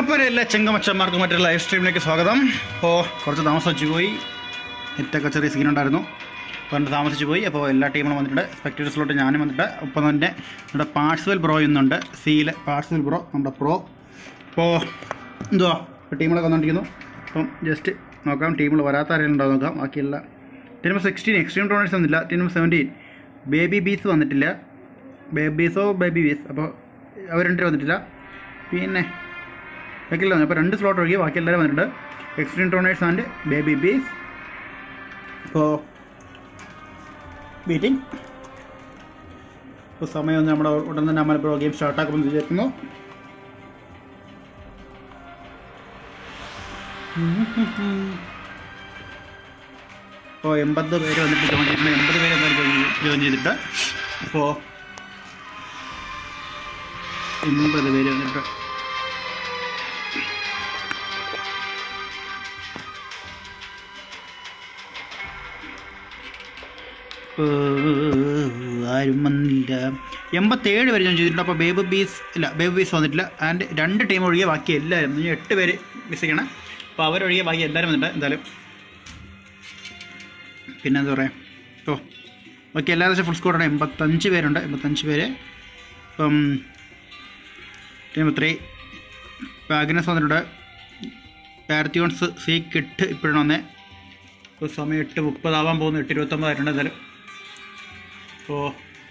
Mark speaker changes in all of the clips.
Speaker 1: അപ്പോൾ എല്ലാ ചെങ്കമച്ചന്മാർക്കും മറ്റൊരു ലൈവ് സ്ട്രീമിലേക്ക് സ്വാഗതം അപ്പോൾ കുറച്ച് താമസം വെച്ച് പോയി നെറ്റൊക്കെ ചെറിയ സീൻ ഉണ്ടായിരുന്നു അപ്പോൾ അതുകൊണ്ട് താമസിച്ച് പോയി അപ്പോൾ എല്ലാ ടീമുകളും വന്നിട്ടുണ്ട് സ്പെക്ടേഴ്സിലോട്ട് ഞാനും വന്നിട്ട് ഒപ്പം തന്നെ നമ്മുടെ പാഴ്സൽ ബ്രോ ഇന്നുണ്ട് സിയിൽ പാഴ്സൽ ബ്രോ നമ്മുടെ പ്രോ അപ്പോൾ എന്തുവാ ഇപ്പോൾ ടീമുകളൊക്കെ വന്നുകൊണ്ടിരിക്കുന്നു അപ്പം ജസ്റ്റ് നോക്കാം ടീമുകൾ വരാത്ത ആരെങ്കിലും ഉണ്ടോ നോക്കാം ബാക്കിയുള്ള team number sixteen Extreme Toners വന്നില്ല team number seventeen Baby Bees വന്നിട്ടില്ല ബേബീസോ ബേബി ബീസ് അപ്പോൾ അവർ രണ്ടുപേരും വന്നിട്ടില്ല പിന്നെ ബാക്കിയുള്ള അപ്പോൾ രണ്ട് സ്ലോട്ട് ഒഴികെ ബാക്കി എല്ലാവരും വന്നിട്ടുണ്ട് Extreme Toners and Baby Bees അപ്പോൾ മീറ്റിംഗ് ഇപ്പോൾ സമയം ഒന്ന് നമ്മുടെ ഉടൻ തന്നെ അമലപ്പുറം ഗെയിം സ്റ്റാർട്ടാക്കുമെന്ന് വിചാരിക്കുന്നു ഇപ്പോൾ എൺപത് പേര് വന്നിട്ട് ജോയിൻ ചെയ്തിട്ടുണ്ട് എൺപത് പേര് എന്തായാലും ജോയിൻ ജോയിൻ ചെയ്തിട്ട് അപ്പോൾ എൺപത് പേര് വന്നിട്ട് ഏഹ്, ആരും വന്നില്ല എൺപത്തേഴ് പേര് ഞാൻ ചെയ്തിട്ടുണ്ട് അപ്പോൾ ബേബ് ബീസ് ഇല്ല ബേബ് ബീസ് വന്നിട്ടില്ല ആൻഡ് രണ്ട് ടീം ഒഴികെ ബാക്കി എല്ലാവരും ഇനി എട്ട് പേര് മിസ് ചെയ്യണം അപ്പോൾ അവരൊഴികെ ബാക്കി എല്ലാവരും വന്നിട്ടുണ്ട് എന്തായാലും പിന്നെ എന്താ പറയുക ഇപ്പോൾ ബാക്കി എല്ലാവരും ഫുൾ സ്കോറാണ് എൺപത്തഞ്ച് പേരുണ്ട് എൺപത്തഞ്ച് പേര് ഇപ്പം ടീം ത്രീ വാഗനസ് വന്നിട്ടുണ്ട് പാരത്യോൺസ് സി കിട്ട് ഇപ്പോഴാണ് വന്നേ ഇപ്പോൾ സമയം എട്ട് മുപ്പതാവാൻ പോകുന്നു എട്ട് ഇരുപത്തൊമ്പതായിട്ടുണ്ട് എന്തായാലും അപ്പോൾ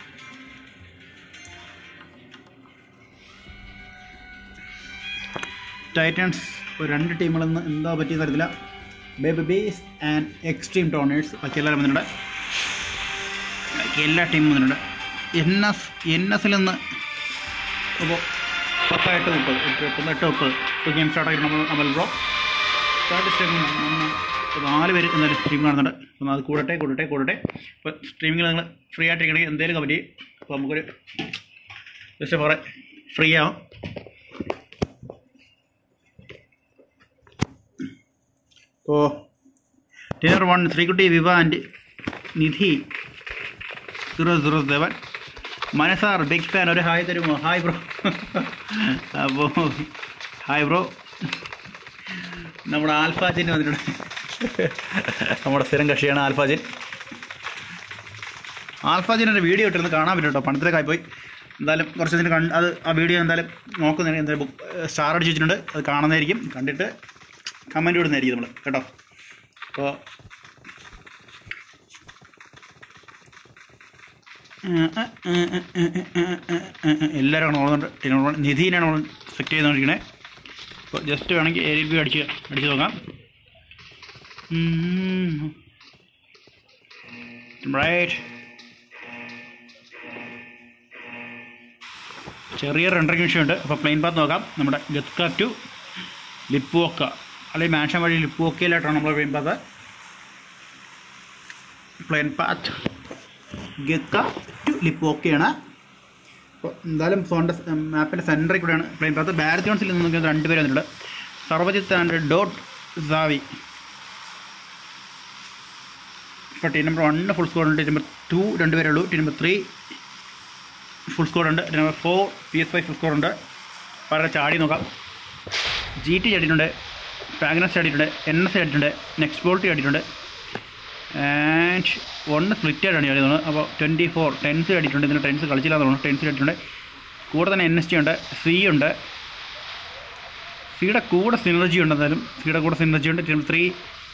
Speaker 1: ടൈറ്റൻസ് ഇപ്പോൾ രണ്ട് ടീമുകളെന്ന് എന്താ പറ്റിയ തരത്തില്ല Baby Bees and Extreme Toners ബാക്കി എല്ലാവരും വന്നിട്ടുണ്ട് ബാക്കി എല്ലാ ടീമും വന്നിട്ടുണ്ട് എൻ എസ് എൻ എസിൽ നിന്ന് അപ്പോൾ പത്തായിട്ട് മുപ്പത് എട്ട് മുപ്പത് എട്ട് മുപ്പത് ഇപ്പോൾ ഗെയിം സ്റ്റാർട്ട് ആയിട്ട് നമ്മൾ അമൽ ബ്രോ സ്റ്റാർട്ട് സ്ട്രീമിംഗ് നാല് പേര് എന്തായാലും സ്ട്രീം കാണുന്നുണ്ട് അപ്പോൾ അത് കൂടട്ടെ കൂടട്ടെ കൂടട്ടെ ഇപ്പോൾ സ്ട്രീമിങ്ങിൽ നിങ്ങൾ ഫ്രീ ആയിട്ടിരിക്കണമെങ്കിൽ എന്തെങ്കിലും കമൻറ്റ് ചെയ്യും അപ്പോൾ നമുക്കൊരു ജസ്റ്റ് കുറേ ഫ്രീ ആവും ഇപ്പോൾ dinner one Sreekutty Viva and Nidhi zero zero seven Manu sir big fan ഒരു ഹായ് തരുമോ ഹായ് ബ്രോ അപ്പോൾ ഹായ് ബ്രോ നമ്മുടെ ആൽഫാജിൻ വന്നിട്ടുണ്ട് നമ്മുടെ സ്ഥിരം കക്ഷിയാണ് ആൽഫാജിൻ ആൽഫാജിൻ്റെ വീഡിയോ ഇട്ടിരുന്ന് കാണാൻ പറ്റും കേട്ടോ പണത്തിലേക്കായി പോയി എന്തായാലും കുറച്ച് ഇതിന് കണ്ട് അത് ആ വീഡിയോ എന്തായാലും നോക്കുന്നതിന് എന്തായാലും സ്റ്റാർ അടിച്ച് വെച്ചിട്ടുണ്ട് അത് കാണുന്നതായിരിക്കും കണ്ടിട്ട് കമൻറ്റ് ഇടുന്നതായിരിക്കും നമ്മൾ കേട്ടോ അപ്പോൾ എല്ലാവരും ഓടുന്നുണ്ട് നിധീനാണ് നമ്മൾ സെറ്റ് ചെയ്തുകൊണ്ടിരിക്കണേ അപ്പോൾ ജസ്റ്റ് വേണമെങ്കിൽ എ ബി അടിച്ച് അടിച്ച് നോക്കാം റൈറ്റ് ചെറിയ റെൻഡറിങ് വിഷയമുണ്ട് അപ്പോൾ പ്ലെയിൻ പാത്ത് നോക്കാം നമ്മുടെ ഗത്ക ടു ലിപ്പുവക്ക അല്ലെങ്കിൽ മാൻഷൻ വഴി ലിപ്പുവക്കയിലായിട്ടാണ് നമ്മൾ പ്ലെയിൻ പാത്ത് പ്ലെയിൻ പാത്ത് ഗക്ക ടു ലിപ്പുവക്കയാണ് അപ്പോൾ എന്തായാലും സോണിൻ്റെ മാപ്പിൻ്റെ സെൻറ്ററിൽ കൂടെയാണ് പ്ലെയിൻ പാത്ത് ബാരത്യോൺസിൽ നിന്ന് നോക്കിയത് രണ്ട് പേര് വന്നിട്ടുണ്ട് സർവജിത്ത് ആൻഡ് ഡോട്ട് സാവി ഇപ്പോൾ team number one full score ഉണ്ട് ടീം നമ്പർ ടു രണ്ട് പേരേ ഉള്ളൂ team number three full score ഉണ്ട് team number four P S five full score ഉണ്ട് വളരെ ചാടി നോക്കാം ജി ടി ചാടിയിട്ടുണ്ട് പാഗ്നസ് ചാടിയിട്ടുണ്ട് എൻ എസ് ചാടിയിട്ടുണ്ട് നെക്സ്റ്റ് ബോൾട്ട് ചാടിയിട്ടുണ്ട് ആൻഡ് ഒന്ന് സ്പ്ലിറ്റ് ആയിട്ടാണ് ചാടി തോന്നുന്നത് അപ്പോൾ ട്വൻറ്റി ഫോർ ടെൻസ് ചാടിയിട്ടുണ്ട് ഇതിന് ടെൻസ് കളിച്ചില്ല തോന്നുന്നു ടെൻസ് ചാടിയിട്ടുണ്ട് കൂടെ തന്നെ എൻ എസ് ടി ഉണ്ട് സി ഉണ്ട് സിയുടെ കൂടെ സിനർജി ഉണ്ട് എന്തായാലും സിയുടെ കൂടെ സിനർജി ഉണ്ട് team three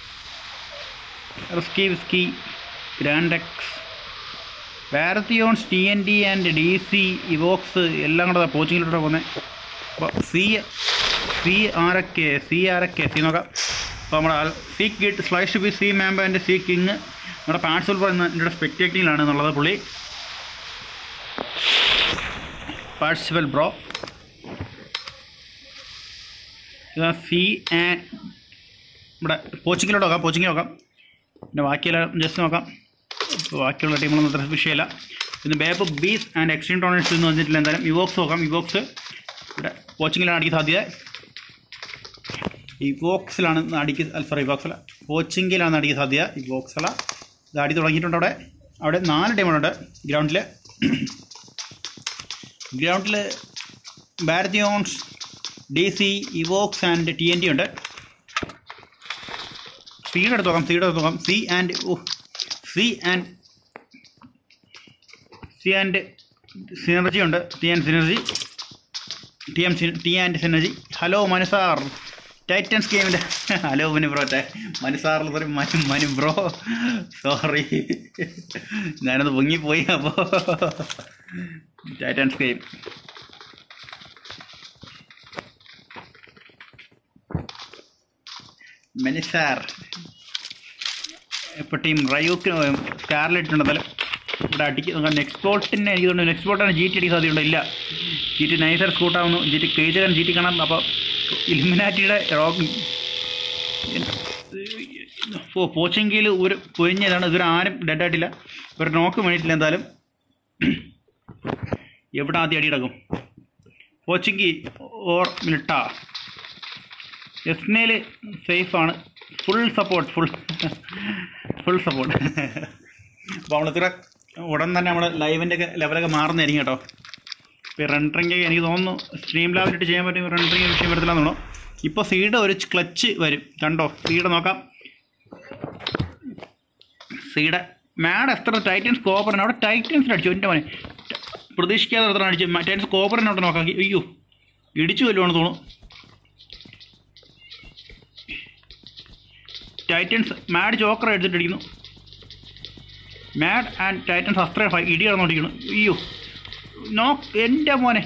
Speaker 1: risky whiskey grand X Baratheons T N D and D C ഇവോക്സ് എല്ലാം കൂടെ കോച്ചിങ്ങിലോട്ട് പോകുന്നത് അപ്പോൾ സി സി ആരൊക്കെ സി ആരൊക്കെ സി നോക്കാം അപ്പോൾ നമ്മുടെ C kid slice B C mamba and C king നമ്മുടെ പാൻസൽ എന്ന എൻ്റെ സ്പെക്ടേറ്റിങ്ങിലാണ് എന്നുള്ളത് പുള്ളി പാർസിബൽ ബ്രോ സി ആൻഡ് ഇവിടെ കോച്ചിങ്ങിലോട്ട് നോക്കാം കോച്ചിങ്ങിൽ നോക്കാം പിന്നെ ബാക്കിയെല്ലാം ജസ്റ്റ് നോക്കാം ഇപ്പോൾ ബാക്കിയുള്ള ടീമുകളൊന്നും അത്ര വിഷയമില്ല പിന്നെ Baby Bees and Extreme Toners എന്ന് വന്നിട്ടില്ല എന്തായാലും ഇവോക്സ് നോക്കാം ഇവോക്സ് ഇവിടെ കോച്ചിങ്ങിലാണ് അടിക്കാൻ സാധ്യത ഇവോക്സിലാണ് അടിക്ക് സോറി ഇവോക്സല കോച്ചിങ്ങിലാണ് അടിക്കാൻ സാധ്യത ഇവോക്സല ഇത് അടി തുടങ്ങിയിട്ടുണ്ട് അവിടെ അവിടെ നാല് ടീമുകളുണ്ട് ഗ്രൗണ്ടിൽ ഗ്രൗണ്ടിൽ ബാരത്തിയോൺസ് ഡി സി ഇവോക്സ് ആൻഡ് ടി എൻ ടി ഉണ്ട് സീഡ് എടുത്ത് നോക്കാം സീഡ് എടുത്ത് നോക്കാം C and O C and C and synergy ഉണ്ട് T and synergy T M T and synergy hello Manu sir Titans ഗെയിമിൻ്റെ hello Manu bro Manu sir sorry Manu Manu bro sorry ഞാനത് പൊങ്ങിപ്പോയി അപ്പോൾ ടൈറ്റൻസ് ഗെയിം മനുസാർ ഇപ്പോൾ ടീം റയൂക്ക് സ്കാർലെറ്റ് ഉണ്ട് എന്നാലും ഇവിടെ അടിക്ക് നെക്സ്റ്റ് ബോട്ടിന് എനിക്ക് തോന്നുന്നു നെക്സ്റ്റ് ബോട്ടാണ് ജി ടി അടിക്കാൻ സാധ്യതയുണ്ട് ഇല്ല ജി ടി നൈസർ സ്കൂട്ടാവുന്നു ജി ടി കേജകൻ ജി ടി കാണാം അപ്പോൾ ഇലിമിനാറ്റിയുടെ റോക്ക് ഓ പോച്ചെങ്കിൽ ഒരു പൊരിഞ്ഞതാണ് ഇതൊരു ആരും ഡെഡായിട്ടില്ല ഒരു നോക്ക് വേണ്ടിയിട്ടില്ല എന്തായാലും എവിടെ ആദ്യം അടി കിടക്കും പോച്ചിങ്കി ഓർ മിൽട്ട എസ്നേൽ സേഫാണ് full support full full support അപ്പോൾ നമ്മളിത്ര ഉടൻ തന്നെ നമ്മൾ ലൈവിൻ്റെ ഒക്കെ ലെവലൊക്കെ മാറുന്നതായിരിക്കും കേട്ടോ ഇപ്പോൾ റെൻഡറിങ് എനിക്ക് തോന്നുന്നു സ്ട്രീം ലാബിലിട്ട് ചെയ്യാൻ പറ്റും റെൻഡറിങ് വിഷയം വരത്തില്ലെന്ന് തോന്നുന്നു ഇപ്പോൾ സീഡ് ഒരു ക്ലച്ച് വരും കണ്ടോ സീഡ് നോക്കാം സീഡ് മാഡ് എത്ര ടൈറ്റൻസ് കോപ്പറിന് അവിടെ ടൈറ്റൻസിന് അടിച്ചു എൻ്റെ മോനെ പ്രതീക്ഷിക്കാതെ എത്ര അടിച്ചു ടൈറ്റൻസ് കോപ്പറിനെ അവിടെ നോക്കാം അയ്യോ ഇടിച്ചു വല്ലുവാണ് തോന്നുന്നു ടൈറ്റൻസ് മാഡ് ചോക്കർ എടുത്തിട്ടിരിക്കുന്നു മാഡ് ആൻഡ് ടൈറ്റൻസ് അസ്ത്ര ഇടി കടന്നുകൊണ്ടിരിക്കുന്നു അയ്യോ നോ എൻ്റെ മോനെ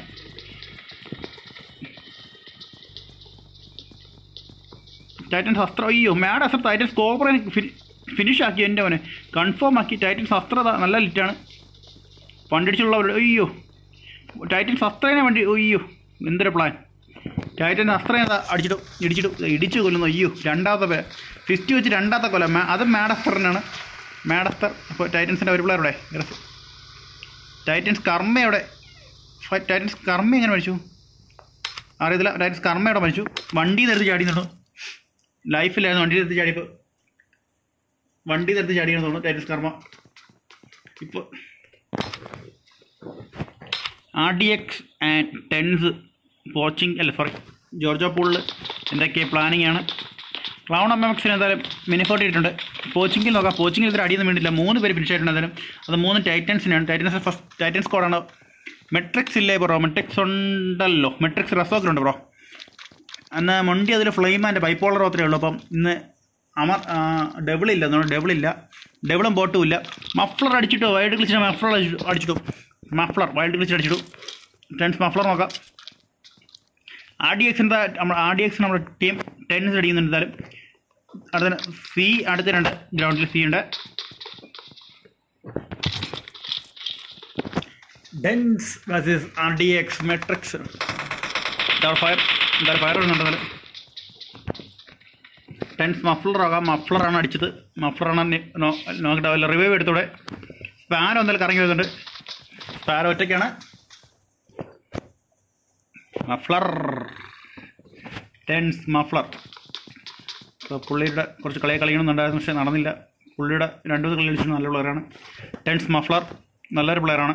Speaker 1: ടൈറ്റൻസ് അസ്ത്ര അയ്യോ മാഡ് അസ്ത്ര ടൈറ്റൻസ് കോപ്പറെ ഫിനിഷ് ആക്കി എൻ്റെ മോനെ കൺഫേം ആക്കി ടൈറ്റൻസ് അസ്ത്ര ദാ നല്ല ലിറ്റാണ് പണ്ടിടിച്ചുള്ളവരുടെ അയ്യോ ടൈറ്റൻസ് അസ്ത്രേനെ വേണ്ടി അയ്യോ എന്തൊരു പ്ലാൻ ടൈറ്റൻ അസ്ത്രേനെ ദാ അടിച്ചിട്ടു ഇടിച്ചിട്ടു ഇടിച്ചു കൊല്ലുന്നു അയ്യോ രണ്ടാമത്തെ പേ ഫിസ്റ്റ് വെച്ച് രണ്ടാമത്തെ കൊല്ലം മാ- അത് മാഡസ്തറിനാണ് മാഡസ്തർ അപ്പോൾ ടൈറ്റൻസിൻ്റെ ഒരു പിള്ളേരുടെ ടൈറ്റൻസ് കർമ്മയുടെ ഫ- ടൈറ്റൻസ് കർമ്മ എങ്ങനെ മരിച്ചു അറിയത്തില്ല ടൈറ്റൻസ് കർമ്മയുടെ മരിച്ചു വണ്ടി നിരത്തി ചാടിയുന്നുണ്ടോ ലൈഫിലായിരുന്നു വണ്ടി നിരത്തി ചാടിയപ്പോൾ വണ്ടി നിരത്തി ചാടിയെന്ന് തോന്നുന്നു ടൈറ്റൻസ് കർമ്മ ഇപ്പോൾ R D X and tens coaching അല്ല സോറി ജോർജോ പൂളിൽ എന്തൊക്കെ പ്ലാനിങ് ആണ് ക്ലൗൺ എം എം എക്സിന് എന്തായാലും മിനിഫോർട്ട് ഇട്ടിട്ടുണ്ട് കോച്ചിങ്ങിൽ നോക്കാം കോച്ചിങ്ങിൽ ഇത്ര അടിയൊന്നും വേണ്ടിയില്ല മൂന്ന് പേര് ഫിനിഷ് ആയിട്ടുണ്ട് എന്തായാലും അത് മൂന്ന് ടൈറ്റൻസിനാണ് ടൈറ്റൻസ് ഫസ്റ്റ് ടൈറ്റൻസ് സ്കോഡാണ് മെട്രിക്സ് ഇല്ലേ ബ്രോ മെട്രിക്സ് ഉണ്ടല്ലോ മെട്രിക്സ് റെസോക്കിലുണ്ട് ബ്രോ അന്ന് മൊണ്ടി അതിൽ ഫ്ലെയിം ആൻഡ് ബൈപ്പോളർ മാത്രമേ ഉള്ളൂ അപ്പം ഇന്ന് അമർ ഡബിൾ ഇല്ല അതുകൊണ്ട് ഡബിൾ ഇല്ല ഡബിളും ബോട്ടും ഇല്ല മഫ്ലർ അടിച്ചിട്ടോ വൈൽഡ് ക്ലിച്ചിന് മഫ്ലർ അടിച്ചിട്ടു മഫ്ലർ വൈൽഡ് ക്ലിച്ച് അടിച്ചിട്ടു ടെൻസ് മഫ്ലർ നോക്കാം ആർ ഡി എക്സിൻ്റെ നമ്മൾ ആർ ഡി എക്സ് നമ്മുടെ ടീം ടെൻസ് അടിക്കുന്നുണ്ട് എന്തായാലും അടുത്ത സി അടുത്ത രണ്ട് ഗ്രൗണ്ടിൽ സി ഉണ്ട് tens versus R D X matrix fire എന്തായാലും ഫയർ വരുന്നുണ്ട് എന്തായാലും ടെൻസ് മഫ്ലർ ആകാം മഫ്ലറാണ് അടിച്ചത് മഫ്ലറാണ് നോക്കിയിട്ട് റിവൈവ് എടുത്തൂടെ സ്പാനോ എന്തായാലും കറങ്ങി വരുന്നുണ്ട് സ്പാനോ ഒറ്റയ്ക്കാണ് മഫ്ലർ ടെൻസ് മഫ്ലർ അപ്പോൾ പുള്ളിയുടെ കുറച്ച് കളി കളിക്കണമെന്നുണ്ടായിരുന്നു പക്ഷേ നടന്നില്ല പുള്ളിയുടെ രണ്ട് മൂന്ന് കളി കളിച്ചിട്ട് നല്ല പ്ലെയറാണ് ടെൻസ് മഫ്ലർ നല്ലൊരു പ്ലെയറാണ്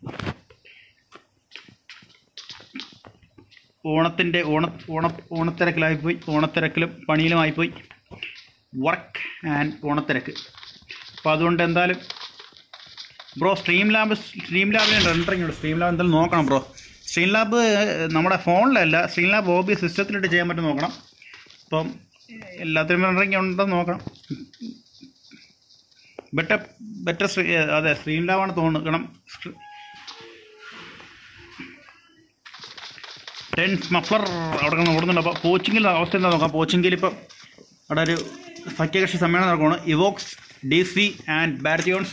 Speaker 1: ഓണത്തിൻ്റെ ഓണ ഓണ ഓണത്തിരക്കിലായിപ്പോയി ഓണത്തിരക്കിലും പണിയിലുമായിപ്പോയി വർക്ക് ആൻഡ് ഓണത്തിരക്ക് അപ്പോൾ അതുകൊണ്ട് എന്തായാലും ബ്രോ സ്ട്രീം ലാബ് സ്ട്രീം ലാബിന് റെൻഡറിങ് ഉണ്ട് സ്ട്രീം ലാബ് എന്തായാലും നോക്കണം ബ്രോ സ്ട്രീം ലാബ് നമ്മുടെ ഫോണിലല്ല സ്ട്രീം ലാബ് ഓബി സിസ്റ്റത്തിലിട്ട് ചെയ്യാൻ പറ്റും നോക്കണം അപ്പം എല്ലാത്തിനും റെൻഡറിങ് ഉണ്ടെന്ന് നോക്കണം ബെറ്റർ ബെറ്റർ അതെ സ്ട്രീം ലാബാണ് തോന്നുന്നത് കാരണം ടെൻസ് മഫ്ലർ അവിടെ നിന്ന് ഓടുന്നുണ്ട് അപ്പോൾ കോച്ചിങ്ങിൽ അവസ്ഥ എന്താ നോക്കാം കോച്ചിങ്ങിൽ ഇപ്പം അവിടെ ഒരു സഖ്യകക്ഷി സമ്മേളനം നടക്കുകയാണ് ഇവോക്സ് D C and Baratheons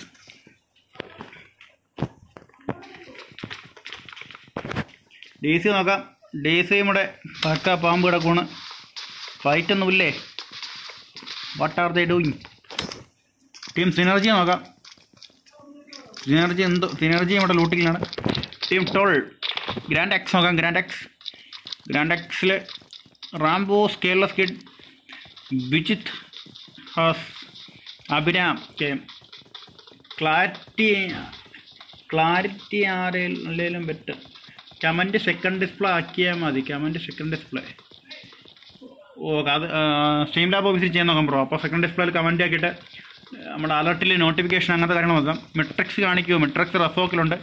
Speaker 1: D C നോക്കാം ഡി സി നമ്മുടെ പക്ക പാമ്പ് കിടക്കുകയാണ് ഫൈറ്റ് ഒന്നുമില്ലേ what are they doing team synergy നോക്കാം സിനർജി എന്തോ സിനർജി നമ്മുടെ ലൂട്ടിങ്ങിലാണ് ടീം ടോൾ ഗ്രാൻഡ് എക്സ് നോക്കാം ഗ്രാൻഡ് എക്സ് ഗ്രാൻഡ് എക്സിൽ Rambo scareless kid Bijith has Abhiram K clarity clarity ആരെങ്കിലും ബെറ്റർ കമൻറ്റ് സെക്കൻഡ് ഡിസ്പ്ലേ ആക്കിയാൽ മതി കമൻറ്റ് സെക്കൻഡ് ഡിസ്പ്ലേ ഓ അത് സ്ട്രീം ലാബ് ഓഫീസിൽ ചെയ്യാൻ നോക്കാം ബ്രോ അപ്പോൾ സെക്കൻഡ് ഡിസ്പ്ലേയിൽ കമൻറ്റ് ആക്കിയിട്ട് നമ്മുടെ അലർട്ടിൽ നോട്ടിഫിക്കേഷൻ അങ്ങനത്തെ കാര്യങ്ങൾ നോക്കാം മെട്രിക്സ് കാണിക്കുമോ മെട്രിക്സ് റഫോക്കിലുണ്ട്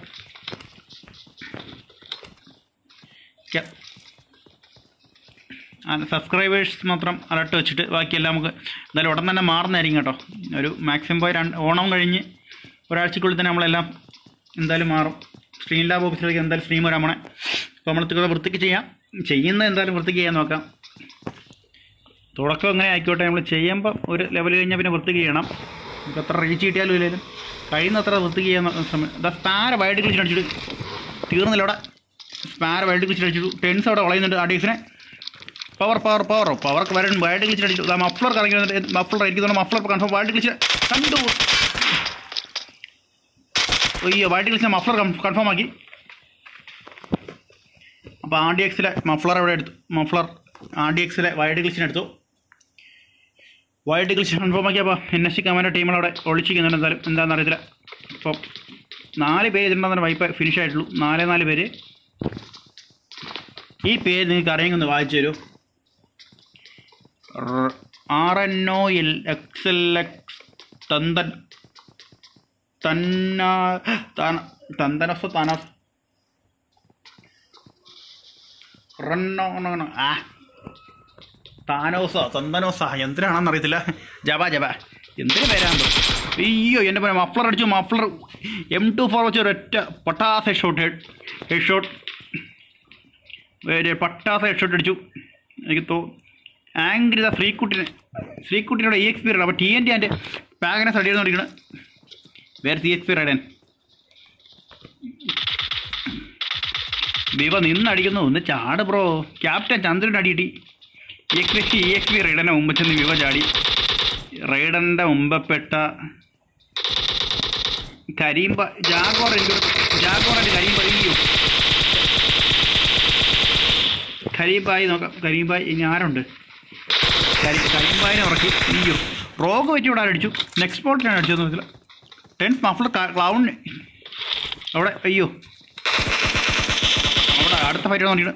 Speaker 1: സബ്സ്ക്രൈബേഴ്സ് മാത്രം അലർട്ട് വെച്ചിട്ട് ബാക്കിയെല്ലാം നമുക്ക് എന്തായാലും ഉടൻ തന്നെ മാറുന്നതായിരിക്കും കേട്ടോ ഒരു മാക്സിമം പോയി രണ്ട് ഓണം കഴിഞ്ഞ് ഒരാഴ്ചക്കുള്ളിൽ തന്നെ നമ്മളെല്ലാം എന്തായാലും മാറും സ്ക്രീൻ ലാബ് ഓഫീസിലേക്ക് എന്തായാലും സ്ട്രീം വരാൻ പോണേ അപ്പോൾ നമ്മൾ ഇത്തിരി വൃത്തിക്ക് ചെയ്യാം ചെയ്യുന്നത് എന്തായാലും വൃത്തിക്ക് ചെയ്യാൻ നോക്കാം തുടക്കം എങ്ങനെ ആയിക്കോട്ടെ നമ്മൾ ചെയ്യുമ്പോൾ ഒരു ലെവൽ കഴിഞ്ഞാൽ പിന്നെ വൃത്തിക്ക് ചെയ്യണം നമുക്ക് എത്ര റീച്ച് കിട്ടിയാലും ഇല്ലെങ്കിലും കഴിയുന്നത്ര വൃത്തിക്ക് ചെയ്യാൻ നോ- സമയം ഇതാ സ്പാര വൈഡ് കളിച്ചിട്ട് അടിച്ചിട്ട് തീർന്നില്ല അവിടെ സ്പാര വൈഡ് കളിച്ചിട്ട് അടിച്ചിട്ടു ടെൻസ് അവിടെ വളയുന്നുണ്ട് ആ ഡീസിനെ പവർ പവർ പവർ പവർക്ക് വരണം വൈഡ് കളിച്ചിട്ട് അടിച്ചു മഫ്ലർ കറങ്ങി വന്നിട്ട് മഫ്ലർ എനിക്ക് തോന്നുന്നു മഫ്ലർ കൺഫേം വൈഡ് കളിച്ച് കണ്ടു അയ്യോ വൈഡ് കളിച്ച മഫ്ലർ കൺഫേം ആക്കി അപ്പോൾ ആർ ഡി എക്സിലെ മഫ്ലർ അവിടെ എടുത്തു മഫ്ലർ ആർ ഡി എക്സിലെ വൈഡ് ഗ്ലിച്ചിന് എടുത്തു വൈഡ് ഗ്ലിച്ച് കൺഫേം ആക്കിയപ്പോൾ എൻ എസ് സി കമാൻഡ് ടീമുകളവിടെ ഒളിച്ചിരിക്കുന്നുണ്ട് എന്തായാലും എന്താണെന്ന് അറിയത്തില്ല അപ്പോൾ നാല് പേര് ഇതിൻ്റെ വൈപ്പ് ഫിനിഷ് ആയിട്ടുള്ളൂ നാല് നാല് പേര് ഈ പേര് നിങ്ങൾക്ക് അറിയാമെന്ന് വായിച്ചു തരൂ R N O L X L X തന്തൻ തന്ന തന- തന്തനസ തനസ് റണ്ണോ ആ താനോസോ തന്തനോസ എന്തിനാണെന്ന് അറിയത്തില്ല ജബ ജബ എന്തിനു പേരാണ് അയ്യോ എൻ്റെ പോലെ മഫ്ലർ അടിച്ചു മഫ്ലർ എം ടു ഫോർ വെച്ച് ഒരൊറ്റ പട്ടാസ head shot head head shot ഒരു പട്ടാസ ഹെഡ് ഷോട്ട് അടിച്ചു എനിക്ക് തോ ആംഗ്രി ദ ശ്രീക്കുട്ടിനെ ശ്രീക്കുട്ടിനോട് ഇ എക്സ് പി റൈഡ് അപ്പോൾ ടി എൻ ടി എൻ്റെ പാഗനെ സ്റ്റഡി ചെയ്തുകൊണ്ടിരിക്കുന്നത് വേറെ സി എക്സ് പി റൈഡൻ വിവ നിന്നടിക്കുന്നു ഒന്ന് ചാട് ബ്രോ ക്യാപ്റ്റൻ ചന്ദ്രൻ അടി കിട്ടി E X P E X P റൈഡൻ്റെ മുമ്പ് ചെന്ന് വിവ ചാടി റൈഡൻ്റെ മുമ്പപ്പെട്ട കരീംബ ജാഗോർ എനിക്കൊരു ജാഗോറിൻ്റെ കരീംബ അയ്യോ കരീംബായി നോക്കാം കരീംബായി ഇനി ആരുണ്ട് കരി കരീംബായിനെ ഉറക്കി അയ്യോ റോഗ് വെച്ച് ഇവിടെ അടിച്ചു നെക്സ്റ്റ് ബോട്ടിനാണ് അടിച്ചതെന്ന് മനസ്സില ടെൻസ് മഫ്ലർ ക്ലൗൺ അവിടെ അയ്യോ അവിടെ അടുത്ത ഫൈറ്റ് നോക്കിയിട്ട്